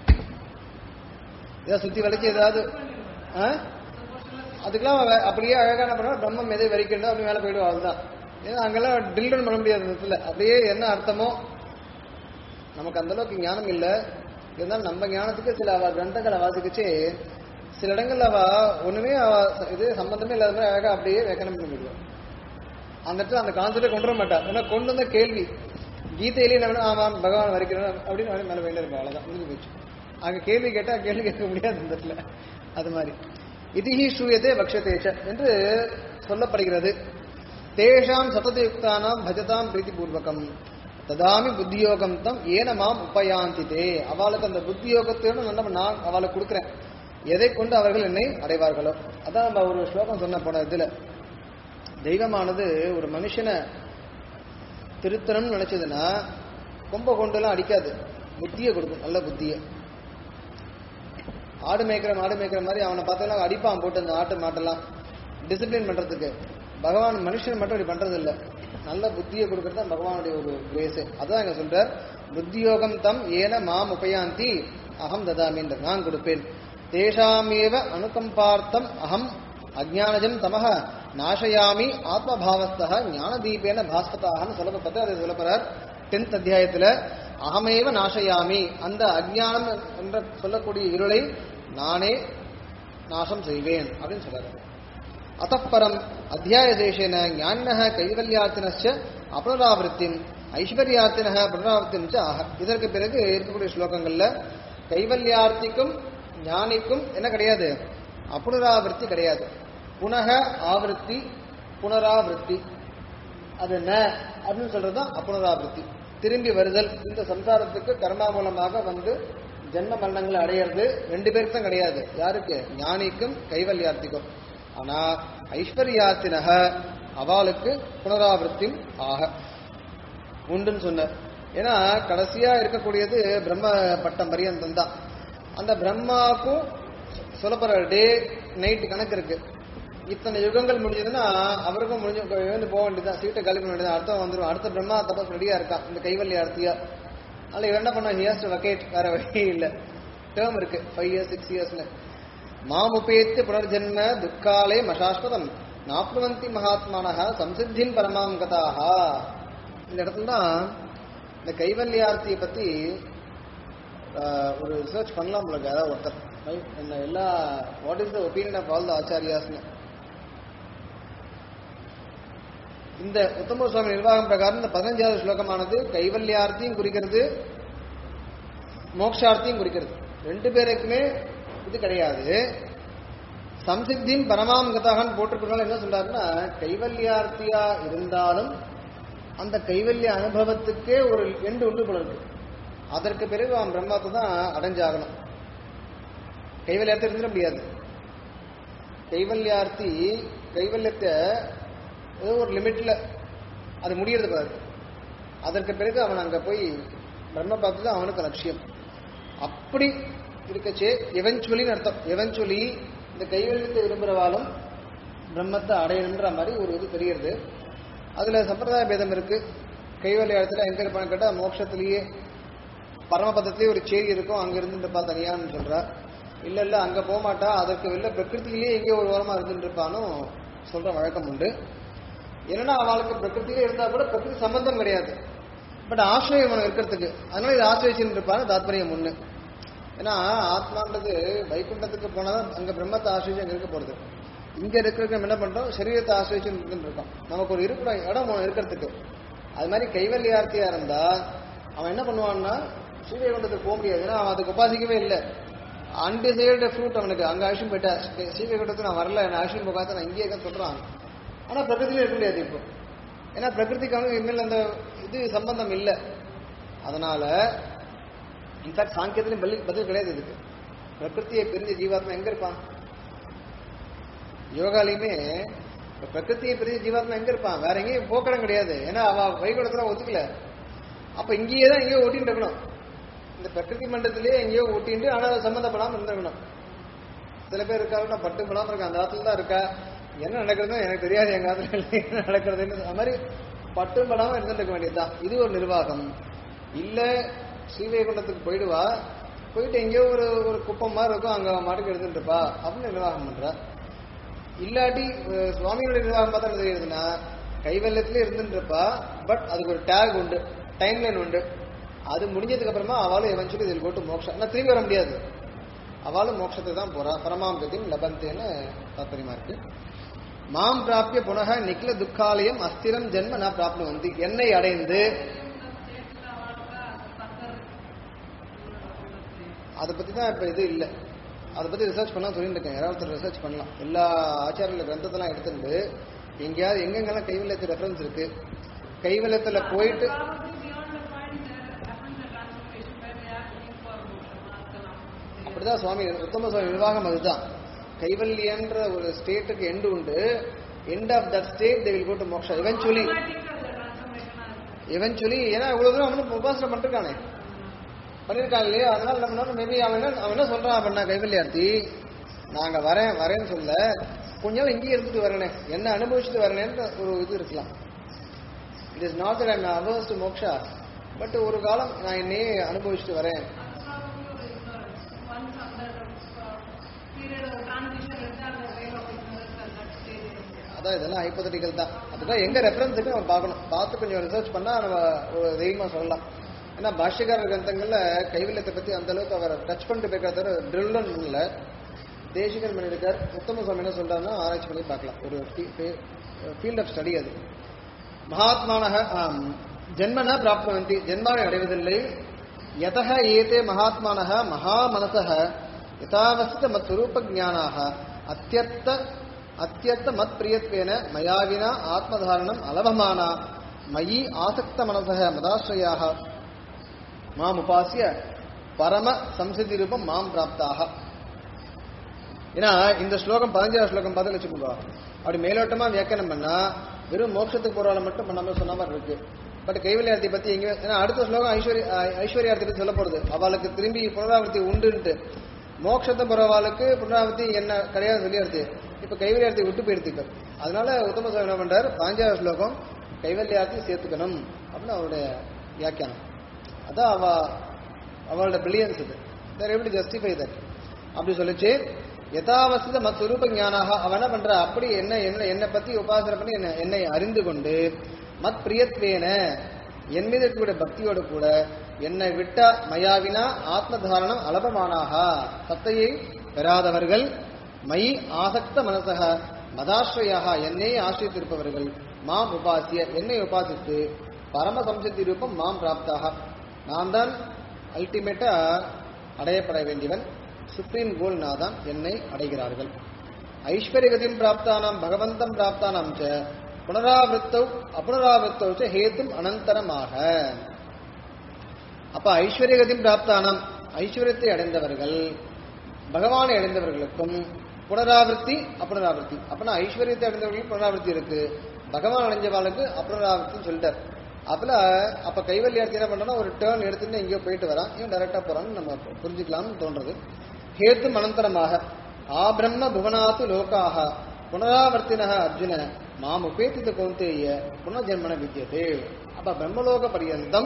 ஏதாவது சுத்தி வளைச்சு ஏதாவது ஆ? அதுக்கெல்லாம் அவ அப்படியே அழகா என்ன பண்ணுவா பிரம்மம் எதை வரைக்கணும் அப்படி மேல போயிடுவா அதுதான் ஏன்னா அங்கெல்லாம் டில்டன் பண்ண முடியாது இந்த இடத்துல அப்படியே என்ன அர்த்தமோ நமக்கு அந்த அளவுக்கு ஞானம் இல்ல இருந்தாலும் நம்ம ஞானத்துக்கு சில அவ கிரந்தங்களை வாசிக்கிச்சு சில இடங்கள்ல அவ ஒண்ணுமே அவ இது சம்பந்தமே இல்லாத மாதிரி அழகா அப்படியே வியாக்கரணம் பண்ணி விடுவா அந்த இடத்துல அந்த கான்செப்டே கொண்டு வர மாட்டா ஏன்னா கொண்டு வந்த கேள்வி கீதையிலேயே என்ன வேணும், ஆமாம் பகவான் வரைக்கிறோம் அப்படின்னு அவனே மேல வேண்டிய இருக்கும் அவ்வளவுதான் முடிஞ்சு போச்சு அங்க கேள்வி கேட்டா கேள்வி கேட்க முடியாது இந்த இடத்துல அது மாதிரி இதிஹி சூயத்தே பக்ஷதேச்ச என்று சொல்லப்படுகிறது தேஷாம் சததயுக்தானாம் பஜதாம் பிரீதிபூர்வகம் ததாமி புத்தியோகம் தம் ஏன மாம் உபயாந்தி தே அவளுக்கு அந்த புத்தியோகத்தோடு நம்ம நான் அவளுக்கு கொடுக்குறேன் எதை கொண்டு அவர்கள் என்னை அடைவார்களோ அதான் நம்ம ஒரு ஸ்லோகம் சொன்ன போன இதுல தெய்வமானது ஒரு மனுஷனை திருத்தணும்னு நினைச்சதுன்னா கொம்ப கொண்டுலாம் அடிக்காது புத்தியை கொடுக்கும் நல்ல புத்தியை ஆடு மேய்க்கிற மாடு மேய்க்கிற மாதிரி அவனை பார்த்தா அடிப்பான் போட்டு அந்த ஆட்டு மாட்டெல்லாம் டிசிப்ளின் பண்றதுக்கு பகவான் மனுஷன் மட்டும் இப்படி பண்றது இல்ல நல்ல புத்தியை கொடுக்கறது தான் பகவானுடைய ஒரு கிரேஸ் அதான் இங்க சொல்றார் புத்தியோகம் தம் ஏன மாம் உபயாந்தி அகம் ததாமின்ற நான் கொடுப்பேன் தேஷாமேவ அனுகம்பார்த்தம் அகம் அஜானஜம் தமஹ நாசயாமி ஆத்மபாவஸ்தக ஞானதீபேன பாஸ்வதாகனு சொல்லப்பட்டு அதை சொல்லப்படுறார் டென்த் அத்தியாயத்துல அகமேவ நாசயாமி அந்த அஜ்ஞானம் என்ற சொல்லக்கூடிய இருளை நானே நாசம் செய்வேன் அப்படின்னு சொல்றாரு அத்தப்பரம் அத்தியாயதேசேன ஞானினः கைவல்யார்த்தினச்ச அபுனராவருத்தின் ஐஸ்வர்யார்த்தினः புனராவருத்தின் ச ஆக இதற்கு பிறகு இருக்கக்கூடிய ஸ்லோகங்கள்ல கைவல்யார்த்திக்கும் ஞானிக்கும் என்ன கிடையாது அப்புனராவர்த்தி கிடையாது புனக ஆவருத்தி புனராவருத்தி அது ந அப்படின்னு சொல்றதுதான் அப்புனராவருத்தி திரும்பி வருதல் இந்த சம்சாரத்துக்கு கர்மா மூலமாக வந்து ஜென்ம மரணங்களை அடையிறது ரெண்டு பேருக்கு தான் கிடையாது யாருக்கு ஞானிக்கும் கைவல்யார்த்திக்கும் ஆனா ஐஸ்வர்யாத்தினக அவளுக்கு புனராவருத்தி ஆக உண்டுன்னு சொன்னார் ஏன்னா கடைசியா இருக்கக்கூடியது பிரம்ம பட்டம் பரியந்தம் தான் அந்த பிரம்மாவுக்கும் சொல்லப்படுற டே நைட் கணக்கு இருக்கு இத்தனை யுகங்கள் முடிஞ்சதுன்னா அவருக்கும் முடிஞ்சு எழுந்து போக வேண்டியதான் சீட்டை காலி பண்ண வேண்டியதான் அடுத்தவன் வந்துடும் அடுத்த பிரம்மா தப்பஸ் ரெடியா இருக்கான் இந்த கைவல்ய ஆர்த்தியா அதனால இவன் என்ன பண்ண ஹியர்ஸ் வகேட் வேற வழி இல்ல டேர்ம் இருக்கு ஃபைவ் இயர்ஸ் சிக்ஸ் இயர்ஸ்னு மாமுபேத்து புனர்ஜென்ம துக்காலே மசாஸ்வதம் நாப்னுவந்தி மகாத்மானக சம்சித்தின் பரமாம் கதாக இந்த இடத்துல தான் இந்த கைவல்யார்த்தியை பத்தி ஆஹ், ஒரு ரிசர்ச் பண்ணலாம் போல இருக்கு யாராவது ஒருத்தர் Right? என்ன எல்லா what is the opinion of all the ஆச்சாரியாஸ்னு இந்த உத்தம சுவாமி நிர்வாகம் பிரகாரம் இந்த பதினஞ்சாவது ஸ்லோகமானது கைவல்யார்த்தியும் குறிக்கிறது மோக்ஷார்த்தியும் குறிக்கிறது ரெண்டு பேருக்குமே இது கிடையாது சம்சித்தின் பரமாம் கதாகன் போட்டிருக்கிறனால என்ன சொல்றாருன்னா கைவல்யார்த்தியா இருந்தாலும் அந்த கைவல்ய அனுபவத்துக்கே ஒரு எண்டு உண்டு போல இருக்கு அதற்கு பிறகு அவன் பிரம்மத்தை தான் அடைஞ்சாகணும் கைவல்யார்த்தி இருந்துட முடியாது கைவல்யார்த்தி கைவல்யத்தை ஏதோ ஒரு லிமிட்ல அது முடியறது பாரு அதற்கு பிறகு அவன் அங்க போய் பிரம்ம பார்த்து தான் அவனுக்கு லட்சியம் அப்படி இருக்கச்சே எவென்ச்சுவலின்னு அர்த்தம் எவென்ச்சுவலி இந்த கைவல்யத்தை விரும்புகிறவாலும் பிரம்மத்தை அடையணுன்ற மாதிரி ஒரு இது தெரிகிறது அதுல சம்பிரதாய பேதம் இருக்கு கைவல்யத்துல எங்க இருப்பான்னு கேட்டா மோட்சத்திலேயே பரமபதத்திலேயே ஒரு சேரி இருக்கும் அங்க இருந்து இருப்பா தனியான்னு சொல்றா இல்ல இல்ல அங்க போக மாட்டா அதற்கு வெளில பிரகிருத்திலேயே எங்கேயோ ஒரு ஓரமா இருந்துட்டு இருப்பான்னு சொல்ற வழக்கம் உண்டு என்னன்னா அவளுக்கு பிரகிருத்திலே இருந்தா கூட பிரகிருதி சம்பந்தம் கிடையாது பட் ஆசிரியம் அவனுக்கு இருக்கிறதுக்கு அதனால இது ஆசிரியச்சுன்னு இருப்பான்னு தாத்பரியம் ஒண்ணு ஏன்னா ஆத்மான்றது வைகுண்டத்துக்கு போனாதான் அங்க பிரம்மத்தை ஆசிரியம் அங்க இருக்க போறது இங்க இருக்கிறதுக்கு நம்ம என்ன பண்றோம் சரீரத்தை ஆசிரிச்சு இருந்துட்டு இருக்கோம் நமக்கு ஒரு இருப்பிடம் இடம் ஒண்ணு இருக்கிறதுக்கு அது மாதிரி கைவல்யார்த்தியா இருந்தா அவன் என்ன பண்ணுவான்னா ஸ்ரீவைகுண்டத்துக்கு போக முடியாது ஏன்னா அவன் அதுக்கு உபாசிக்கவே இல்லை அன்டிசைடு ஃப்ரூட் அவனுக்கு அங்க அழிச்சும் போயிட்டா ஸ்ரீவைகுண்டத்துக்கு நான் வரல நான் அழிச்சும் போகாத நான் இங்கே இருக்கேன்னு சொல்றான் ஆனா பிரகிருதியில இருக்க முடியாது இப்போ ஏன்னா பிரகிருதிக்கு அவனுக்கு இனிமேல் அந்த இது சம்பந்தம் இல்லை அதனால இன்ஃபேக்ட் சாங்கியத்திலும் பதில் பதில் கிடையாது இதுக்கு பிரகிருத்தியை பிரிஞ்ச ஜீவாத்மா எங்க இருப்பான் யோகாலையுமே இப்ப பிரகிருத்தியை பிரிஞ்ச ஜீவாத்மா எங்க இருப்பான் வேற எங்கேயும் போக்கடம் கிடையாது ஏன்னா அவ வைகுண்டத்துல ஒத்துக்கல அப்ப இங்கேயே தான் எங்கேயோ ஓட்டிட்டு இருக்கணும் இந்த பிரகிருதி மண்டலத்திலேயே எங்கேயோ ஓட்டிட்டு ஆனா அது சம்மந்தப்படாம இருந்திருக்கணும் சில பேர் இருக்காங்க நான் பட்டு படாம இருக்கேன் அந்த ஆத்துல தான் இருக்கா என்ன நடக்கிறதுன்னு எனக்கு தெரியாது எங்க ஆத்துல என்ன நடக்கிறதுன்னு அது மாதிரி பட்டும் படாம இருந்துட்டு இருக்க வேண்டியதுதான் இது ஒரு நிர்வாகம் இல்ல ஸ்ரீவைகுண்டத்துக்கு போயிடுவா போயிட்டு எங்கேயோ ஒரு ஒரு குப்பம் மாதிரி இருக்கும் அங்க அவன் மாட்டுக்கு எடுத்துட்டு இருப்பா அப்படின்னு நிர்வாகம் பண்றா இல்லாட்டி அஹ், சுவாமிகளுடைய நிர்வாகம் பார்த்தா என்ன தெரியுதுன்னா கைவல்லத்திலே இருந்துட்டு இருப்பா பட் அதுக்கு ஒரு டேக் உண்டு டைம்லைன் உண்டு அது முடிஞ்சதுக்கு அப்புறமா அவளும் எவன்ச்சுவலி இதில் போட்டு மோட்சம் ஆனால் திரும்பி வர முடியாது அவளும் மோட்சத்தை தான் போறா பரமாம் கதியும் லபந்தேன்னு தாத்பரியமா இருக்கு மாம் பிராப்பிய புனக நிக்கில துக்காலயம் அஸ்திரம் ஜென்ம நான் பிராப்னு வந்து என்னை அடைந்து அதை பத்தி தான் இப்ப இது இல்லை அதை பத்தி ரிசர்ச் பண்ணலாம் சொல்லிட்டு இருக்கேன் யாராவது ரிசர்ச் பண்ணலாம் எல்லா ஆச்சாரிய கிரந்தத்தெல்லாம் எடுத்துட்டு எங்கேயாவது எங்கெங்கெல்லாம் கைவல்யத்து ரெஃபரன்ஸ் இருக்கு கைவல்யத்துல போயிட்டு அப்படிதான் சுவாமி உத்தம சுவாமி நிர்வாகம் அதுதான் கைவல்யன்ற ஒரு ஸ்டேட்டுக்கு எண்டு உண்டு end of that state they will go to moksha eventually eventually ஏன்னா இவ்வளவு தூரம் அவனு உபாசனை பண்ணிருக்கானே பண்ணிருக்காங்க இல்லையா அதனால நம்ம மேபி அவன் என்ன அவன் என்ன சொல்றான் அப்படின்னா கைவல்யார்த்தி நாங்க வரேன் வரேன்னு சொல்ல கொஞ்ச நாள் இங்கேயே இருந்துட்டு வரேனே என்ன அனுபவிச்சுட்டு வரேனேன்னு ஒரு இது இருக்கலாம் it is not that I'm averse to moksha but ஒரு காலம் நான் என்னையே அனுபவிச்சுட்டு வரேன் அதான் இதெல்லாம் ஹைப்போதட்டிக்கல் தான் அதுதான் எங்க ரெஃபரன்ஸ் இருக்கு நம்ம பார்க்கணும் பார்த்து கொஞ்சம் ரிசர்ச் பண்ணா நம்ம ஒரு தைரியமா சொல்லலாம் ஏன்னா பாஷ்யக்காரர் கிரந்தங்கள்ல கைவில்லத்தை பத்தி அந்த அளவுக்கு அவர் டச் பண்ணிட்டு போயிருக்காரு தவிர ட்ரில்லன் இல்லை தேசிகன் பண்ணியிருக்கார் உத்தம சுவாமி என்ன சொல்றாருன்னா ஆராய்ச்சி பண்ணி பார்க்கலாம் ஒரு ஃபீல்ட் ஆஃப் ஸ்டடி அது மகாத்மானக ஆம், ஜென்மன பிராப்னுவந்தி ஜென்மாவை அடைவதில்லை யதக ஏதே மகாத்மானக மகாமனசக யதாவசித மத் சுரூப ஜானாக அத்தியர்த்த அத்தியர்த்த மத் பிரியத்வேன மயாவினா ஆத்மதாரணம் அலபமானா மயி ஆசக்த மனசக மதாஸ்ரயாக மாம் உபாசிய பரம சம்சிதி ரூபம் மாம் பிராப்தாக ஏன்னா இந்த ஸ்லோகம் பதினஞ்சாவது ஸ்லோகம் பார்த்து வச்சுக்கோங்க அப்படி மேலோட்டமா வியாக்கியானம் பண்ணா வெறும் மோட்சத்துக்கு போறவாளை மட்டும் பண்ணாம சொன்ன மாதிரி இருக்கு பட் கைவல்யார்த்தி பத்தி எங்க ஏன்னா அடுத்த ஸ்லோகம் ஐஸ்வர்ய ஐ- ஐஸ்வர்யார்த்தி சொல்ல போறது அவளுக்கு திரும்பி புனராவர்த்தி உண்டுன்ட்டு மோட்சத்தை போறவாளுக்கு புனராவர்த்தி என்ன கிடையாது வெளியார்த்தி இப்ப கைவல்யார்த்தி விட்டு போயிடுத்துக்க அதனால உத்தம சுவாமி என்ன பண்றாரு பதினஞ்சாவது ஸ்லோகம் கைவல்யார்த்தி சேர்த்துக்கணும் அப்படின்னு அவருடைய வியாக்கியானம் அதான் அவ அவளோட பிரில்லியன்ஸ் இது தேர் எப்படி ஜஸ்டிஃபை தட் அப்படி சொல்லிச்சு யதாவசித மத் சுரூப ஞானாக அவன் என்ன பண்ற அப்படி என்ன என்ன என்னை பத்தி உபாசனை பண்ணி என்ன என்னை அறிந்து கொண்டு மத் பிரியத்வேன என் மீது இருக்கக்கூடிய பக்தியோட கூட என்னை விட்ட மயாவினா ஆத்மதாரணம் அலபமானாக சத்தையை பெறாதவர்கள் மை ஆசக்த மனசக மதாஸ்ரயாக என்னை ஆசிரியத்திருப்பவர்கள் மாம் உபாசிய என்னை உபாசித்து பரம சம்சக்தி ரூபம் மாம் பிராப்தாக நான் தான் அல்டிமேட்டா அடையப்பட வேண்டியவன் சுப்ரீம் கோல் நான் தான் என்னை அடைகிறார்கள் ஐஸ்வர்யகதிம் பிராப்தானாம் பகவந்தம் பிராப்தானாம் ச புனராவృத்தௌ அப்புனராவృத்தௌ ச ஹேத்தும் அனந்தரமாக அப்ப ஐஸ்வர்யகதிம் பிராப்தானாம் ஐஸ்வர்யத்தை அடைந்தவர்கள் பகவானை அடைந்தவர்களுக்கும் புனராவர்த்தி அப்புனராவர்த்தி அப்பனா ஐஸ்வர்யத்தை அடைந்தவர்களுக்கு புனராவர்த்தி இருக்கு பகவான் அடைஞ்சவாளுக்கு அப்புனராவர்த்தின்னு சொல்லிட்டார் அப்பல அப்ப கைவல்யார்த்தி என்ன பண்றோம்னா ஒரு டேர்ன் எடுத்துட்டு எங்கேயோ போயிட்டு வரான் இவன் டைரக்டா போறான்னு நம்ம புரிஞ்சுக்கலாம்னு தோன்றது ஹேத்து அனந்தரமாக ஆ பிரம்ம புவனாத்து லோகாக புனராவர்த்தின அர்ஜுன மாம் உபேத்தித கௌந்தேய புனர்ஜென்மன வித்தியதே அப்ப பிரம்மலோக பரியந்தம்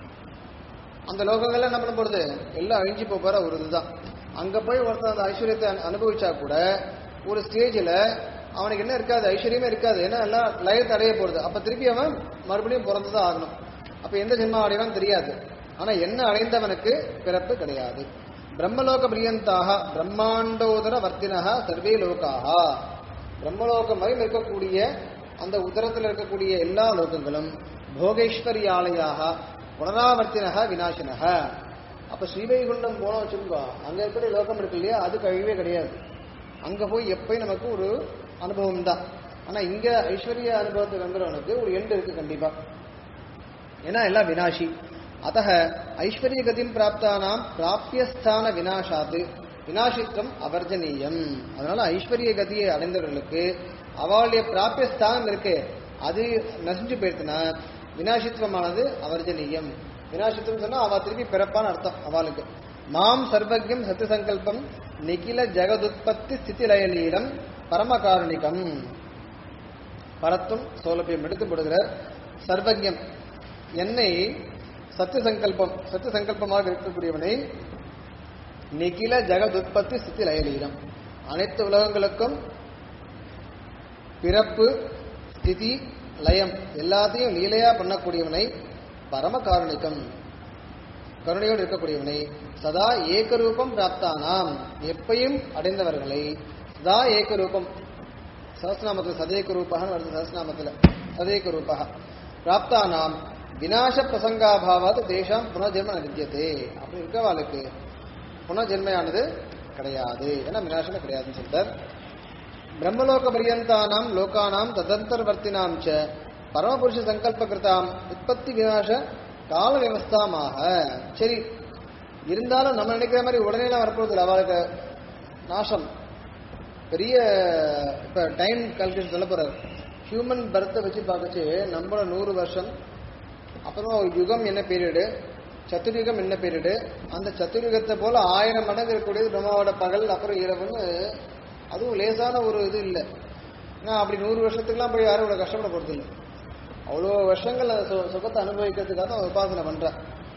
அந்த லோகங்கள்ல என்ன பண்ண போறது எல்லாம் அழிஞ்சு போக போற ஒரு இதுதான் அங்க போய் ஒருத்தன் அந்த ஐஸ்வர்யத்தை அனு- அனுபவிச்சா கூட ஒரு ஸ்டேஜ்ல அவனுக்கு என்ன இருக்காது ஐஸ்வர்யமே இருக்காது ஏன்னா எல்லாம் லயத்தை அடைய போறது அப்ப திருப்பி அவன் மறுபடியும் பிறந்துதான் ஆகணும் அப்ப எந்த ஜென்மம் அடைவான்னு தெரியாது ஆனா என்ன அடைந்தவனுக்கு பிறப்பு கிடையாது பிரம்மலோக பிரியந்தாக பிரம்மாண்டோதர வர்த்தினக சர்வே லோகாக பிரம்மலோகம் வரை இருக்கக்கூடிய அந்த உதரத்தில் இருக்கக்கூடிய எல்லா லோகங்களும் போகேஸ்வரியாலயாக புனராவர்த்தினக விநாசினக அப்ப ஸ்ரீவைகுண்டம் போனோம் வச்சுக்கோ அங்க இருக்கிற லோகம் இருக்கு இல்லையா அது கழிவே கிடையாது அங்க போய் எப்பயும் நமக்கு ஒரு அனுபவம் தான் ஆனா இங்க ஐஸ்வர்ய அனுபவத்துக்கு வந்துறவனுக்கு ஒரு எண்டு இருக்கு கண்டிப்பா ஏன்னா எல்லாம் வினாஷி அத்த ஐஸ்வர்ய கதிம் பிராப்தானாம் பிராபியஸ்தான வினாஷாத்து வினாஷித்வம் அவர்ஜனீயம் அதனால ஐஸ்வர்ய கதியை அடைந்தவர்களுக்கு அவளுடைய பிராபியஸ்தானம் இருக்கு அது நசிஞ்சு போயிருச்சுன்னா வினாஷித்வமானது அவர்ஜனீயம் வினாஷித்வம் சொன்னா அவ திருப்பி பிறப்பான்னு அர்த்தம் அவளுக்கு மாம் சர்வஜம் சத்திய சங்கல்பம் நிகில ஜெகதுத்பத்தி ஸ்திதி லயலீலம் பரமகாருணிகம் பரத்தும் சோலபியம் எடுத்து போடுகிறார் சர்வஜம் என்னை சத்திய சங்கல்பம் சத்திய சங்கல்பமாக இருக்கக்கூடியவனை நிகில ஜெகதுத்பத்தி ஸ்திதி லயலீலம் அனைத்து உலகங்களுக்கும் பிறப்பு ஸ்திதி லயம் எல்லாத்தையும் லீலையா பண்ணக்கூடியவனை பரம காருணிகம் கருணையோடு இருக்கக்கூடியவனை சதா ஏகரூபம் பிராப்தானாம் எப்பையும் அடைந்தவர்களை சதா ஏகரூபம் சஹஸ்நாமத்தில் சதேக ரூபகன்னு வருது சஹஸ்நாமத்தில் சதேக ரூபக பிராப்தானாம் விநாச பிரசங்காபாவாத் தேஷாம் புனர்ஜென்ம வித்தியதே அப்படி இருக்கவாளுக்கு புனர்ஜென்மையானது கிடையாது ஏன்னா விநாசமே கிடையாதுன்னு சொல்றார் பிரம்மலோக பரியந்தானாம் லோகானாம் ததந்தர்வர்த்தினாம் ச பரமபுருஷ சங்கல்பகிருதாம் உற்பத்தி விநாச கால வியவஸ்தாமாக சரி இருந்தாலும் நம்ம நினைக்கிற மாதிரி உடனேலாம் வரப்போகுது இல்லை அவளுக்கு நாசம் பெரிய இப்ப டைம் கால்குலேஷன் சொல்ல போறாரு ஹியூமன் பர்த்தை வச்சு பார்க்கச்சு நம்மள நூறு வருஷம் அப்புறம் ஒரு யுகம் என்ன பீரியடு சத்துர்யுகம் என்ன பீரியடு அந்த சத்துர்யுகத்தை போல ஆயிரம் மடங்கு இருக்கக்கூடியது பிரம்மாவோட பகல் அப்புறம் இரவுன்னு அதுவும் லேசான ஒரு இது இல்லை ஏன்னா அப்படி நூறு வருஷத்துக்குலாம் போய் யாரும் இவ்வளவு கஷ்டப்பட போறது இல்லை அவ்வளோ வருஷங்கள் அந்த சு- சுகத்தை அனுபவிக்கிறதுக்காக தான் உபாசனை பண்றான்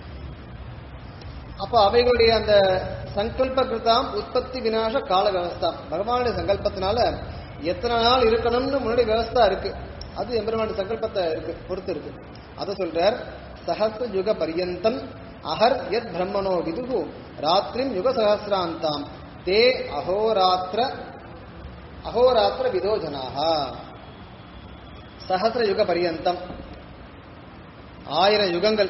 அப்ப அவைகளுடைய அந்த சங்கல்ப கிருதாம் உற்பத்தி விநாச கால வியவஸ்தா பகவானுடைய சங்கல்பத்தினால எத்தனை நாள் இருக்கணும்னு முன்னாடி வியவஸ்தா இருக்கு அது எம்பெருமானுடைய சங்கல்பத்தை இருக்கு பொறுத்து இருக்கு அதை சொல்றார் சஹஸ்ர யுக பரியந்தம் அஹர் யத் பிரம்மனோ விதுகு ராத்திரிம் யுக சஹசிராந்தாம் தே அஹோராத்திர அஹோராத்திர விதோ ஜனாக சஹசிர யுக பரியந்தம் ஆயிரம் யுகங்கள்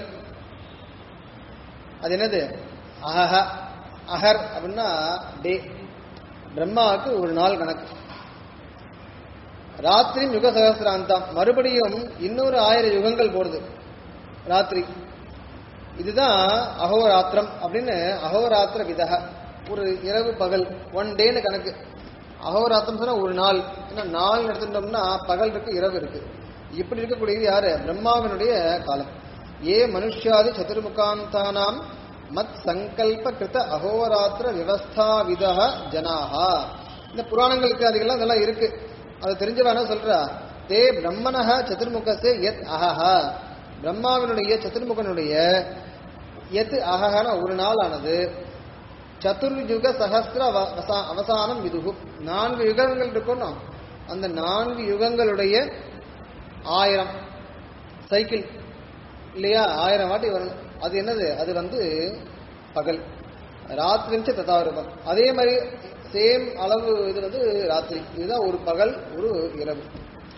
அது என்னது அஹஹ அஹர் அப்படின்னா டே பிரம்மாவுக்கு ஒரு நாள் கணக்கு ராத்திரி யுக சகசிராந்தம் மறுபடியும் இன்னொரு ஆயிரம் யுகங்கள் போடுது ராத்திரி இதுதான் அகோராத்திரம் அப்படின்னு அகோராத்திர விதக ஒரு இரவு பகல் ஒன் டேன்னு கணக்கு அகோராத்திரம் சொன்னா ஒரு நாள் ஏன்னா நாள் எடுத்துட்டோம்னா பகல் இருக்கு இரவு இருக்கு இப்படி இருக்கக்கூடியது யாரு பிரம்மாவினுடைய காலம் ஏ மனுஷ்யாதி சதுர்முகாந்தானாம் மத் சங்கல்ப கிருத அகோராத்திர விவஸ்தாவித ஜனாஹா இந்த புராணங்களுக்கு அதுக்கெல்லாம் இதெல்லாம் இருக்கு அது தெரிஞ்சவன சொல்றா தே பிரம்மனஹ சதுர்முகசே எத் அஹஹா பிரம்மாவினுடைய சதுர்முகனுடைய எத் அஹஹன ஒரு நாள் ஆனது சதுர்யுக சஹஸ்ர அவ- அவசா- அவசானம் விதுகு நான்கு யுகங்கள் இருக்கணும் அந்த நான்கு யுகங்களுடைய ஆயிரம் சைக்கிள் இல்லையா ஆயிரம் வாட்டி வரணும் அது என்னது அது வந்து பகல் ராத்திரிஞ்ச ததாரூபம் அதே மாதிரி சேம் அளவு இது வந்து ராத்திரி இதுதான் ஒரு பகல் ஒரு இரவு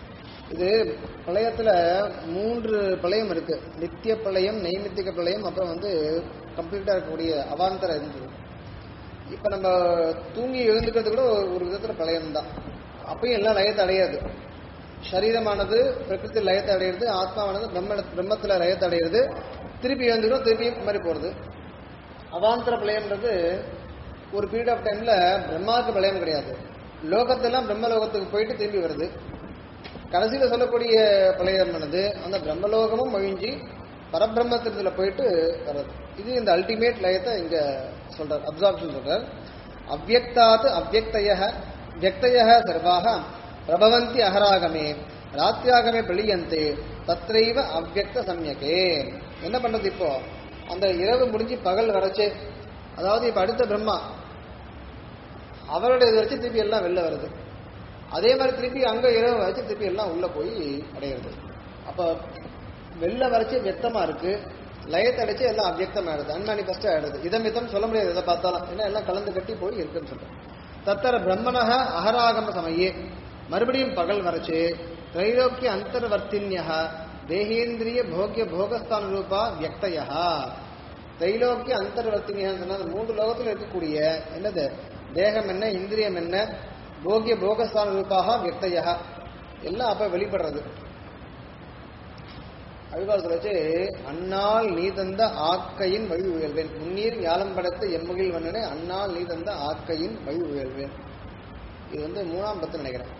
இது பிரளயத்துல மூன்று பிரளயம் இருக்கு நித்திய பிரளயம் நைமித்திக பிரளயம் அப்புறம் வந்து கம்ப்ளீட்டா இருக்கக்கூடிய அவாந்தர இருந்தது இப்ப நம்ம தூங்கி எழுந்துக்கிறது கூட ஒரு- ஒரு விதத்துல பிரளயம் தான் அப்பயும் எல்லாம் லயத்தை அடையாது சரீரமானது பிரகிருதி லயத்தை அடையிறது ஆத்மாவானது பிரம்ம பிரம்மத்துல லயத்தை அடையிறது திருப்பி எழுந்துக்கிறோம் திருப்பி இந்த மாதிரி போறது அவாந்தர பிரளயம்ன்றது ஒரு பீரியட் ஆஃப் டைம்ல பிரம்மாவுக்கு பிரளயம் கிடையாது லோகத்தெல்லாம் பிரம்ம லோகத்துக்கு போயிட்டு திரும்பி வருது கடைசியில சொல்லக்கூடிய பிரளயமானது அந்த பிரம்மலோகமும் மழிஞ்சி பரபிரம்மத்திரத்துல போயிட்டு வர்றது இது இந்த அல்டிமேட் லயத்தை இங்க சொல்றார் அப்சார்ப்ஷன் சொல்றார் அவ்வக்தாத் அவ்வக்தய வியக்தய சர்வாக பிரபவந்தி அகராகமே ராத்தியாகமே பிளியந்தே தத்ரைவ அவ்வக்த சம்யகே என்ன பண்றது இப்போ அந்த இரவு முடிஞ்சு பகல் வரைச்சு அதாவது இப்ப அடுத்த பிரம்மா அவருடைய இது வச்சு திருப்பி எல்லாம் வெளில வருது அதே மாதிரி திருப்பி அங்க இரவு வச்சு திருப்பி எல்லாம் உள்ள போய் அடையிறது அப்ப வெளில வரைச்சு வெத்தமா இருக்கு லயத்தை அடைச்சு எல்லாம் அவ்வியக்தம் ஆயிடுது அன்மானிஃபெஸ்டா ஆயிடுது இதம் இதம் சொல்ல முடியாது எதை பார்த்தாலும் ஏன்னா எல்லாம் கலந்து கட்டி போய் இருக்குன்னு சொல்றேன் தத்தர பிரம்மணக அகராகம சமயே மறுபடியும் பகல் வரைச்சு திரைலோக்கிய அந்தர்வர்த்தின்யா தேகேந்திரிய போக்கிய போகஸ்தான ரூபா வியக்தயா திரைலோக்கிய அந்தர்வர்த்தினியான்னு சொன்னா அந்த மூன்று லோகத்தில் இருக்கக்கூடிய என்னது தேகம் என்ன இந்திரியம் என்ன போகிய போகஸ்தான ரூபாக வியக்தயா எல்லாம் அப்ப வெளிப்படுறது அழுகாலத்தில் வச்சு அந்நாள் நீ தந்த ஆக்கையின் வழி உயர்வேன் முன்னீர் ஞாலம் படைத்த எம்மகில் வண்ணனே அந்நாள் நீ தந்த ஆக்கையின் வழி உயர்வேன் இது வந்து மூணாம் பத்து நினைக்கிறேன்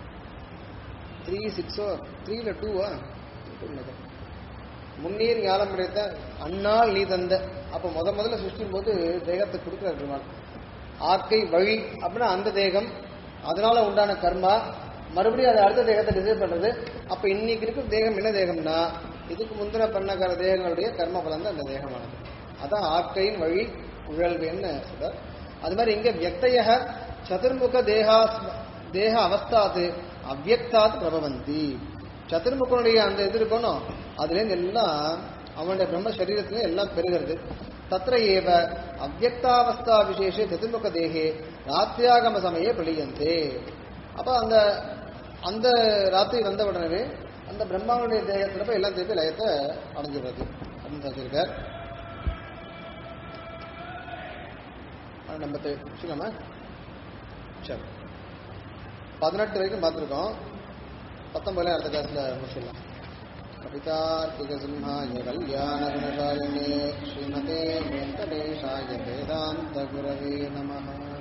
த்ரீ சிக்ஸோ த்ரீல டூவா நினைக்கிறேன் முன்னீர் ஞானம் படைத்த அந்நாள் நீ தந்த அப்ப முத முதல்ல சிருஷ்டிக்கும் போது தேகத்தை கொடுக்குற பெருமாள் ஆக்கை வழி அப்படின்னா அந்த தேகம் அதனால உண்டான கர்மா மறுபடியும் அதை அடுத்த தேகத்தை டிசைட் பண்றது அப்ப இன்னைக்கு இருக்கிற தேகம் என்ன தேகம்னா இதுக்கு முந்தின பண்ணக்கார தேகங்களுடைய கர்ம பலன் தான் இந்த தேகமானது அதான் ஆக்கையின் வழி உழல்வேன்னு சொல்றார் அது மாதிரி இங்க வியக்தைய சதுர்முக தேகா தேக அவஸ்தாது அவ்வியக்தாத் பிரபவந்தி சதுர்முகனுடைய அந்த இது இருக்கணும் அதுலேருந்து எல்லாம் அவனுடைய பிரம்ம சரீரத்துல எல்லாம் பெருகிறது தத்திர ஏவ அவ்வக்தாவஸ்தா விசேஷ சதுர்முக தேகே ராத்திரியாகம சமயே பிளியந்தே அப்ப அந்த அந்த ராத்திரி வந்த உடனே அந்த பிரம்மாவுடைய தேகத்துல போய் எல்லாம் திருப்பி லயத்தை அடைஞ்சிடுறது அப்படின்னு சொல்லியிருக்கார் ஆ, நம்ம தெரிஞ்சுக்கலாமா சரி பதினெட்டு வரைக்கும் பார்த்துருக்கோம் பத்தொன்பதுல அடுத்த கிளாஸ்ல முடிச்சிடலாம் कवितार्किकसिंहाय कल्याणगुणशालिने श्रीमते वेङ्कटेशाय वेदान्तगुरवे नमः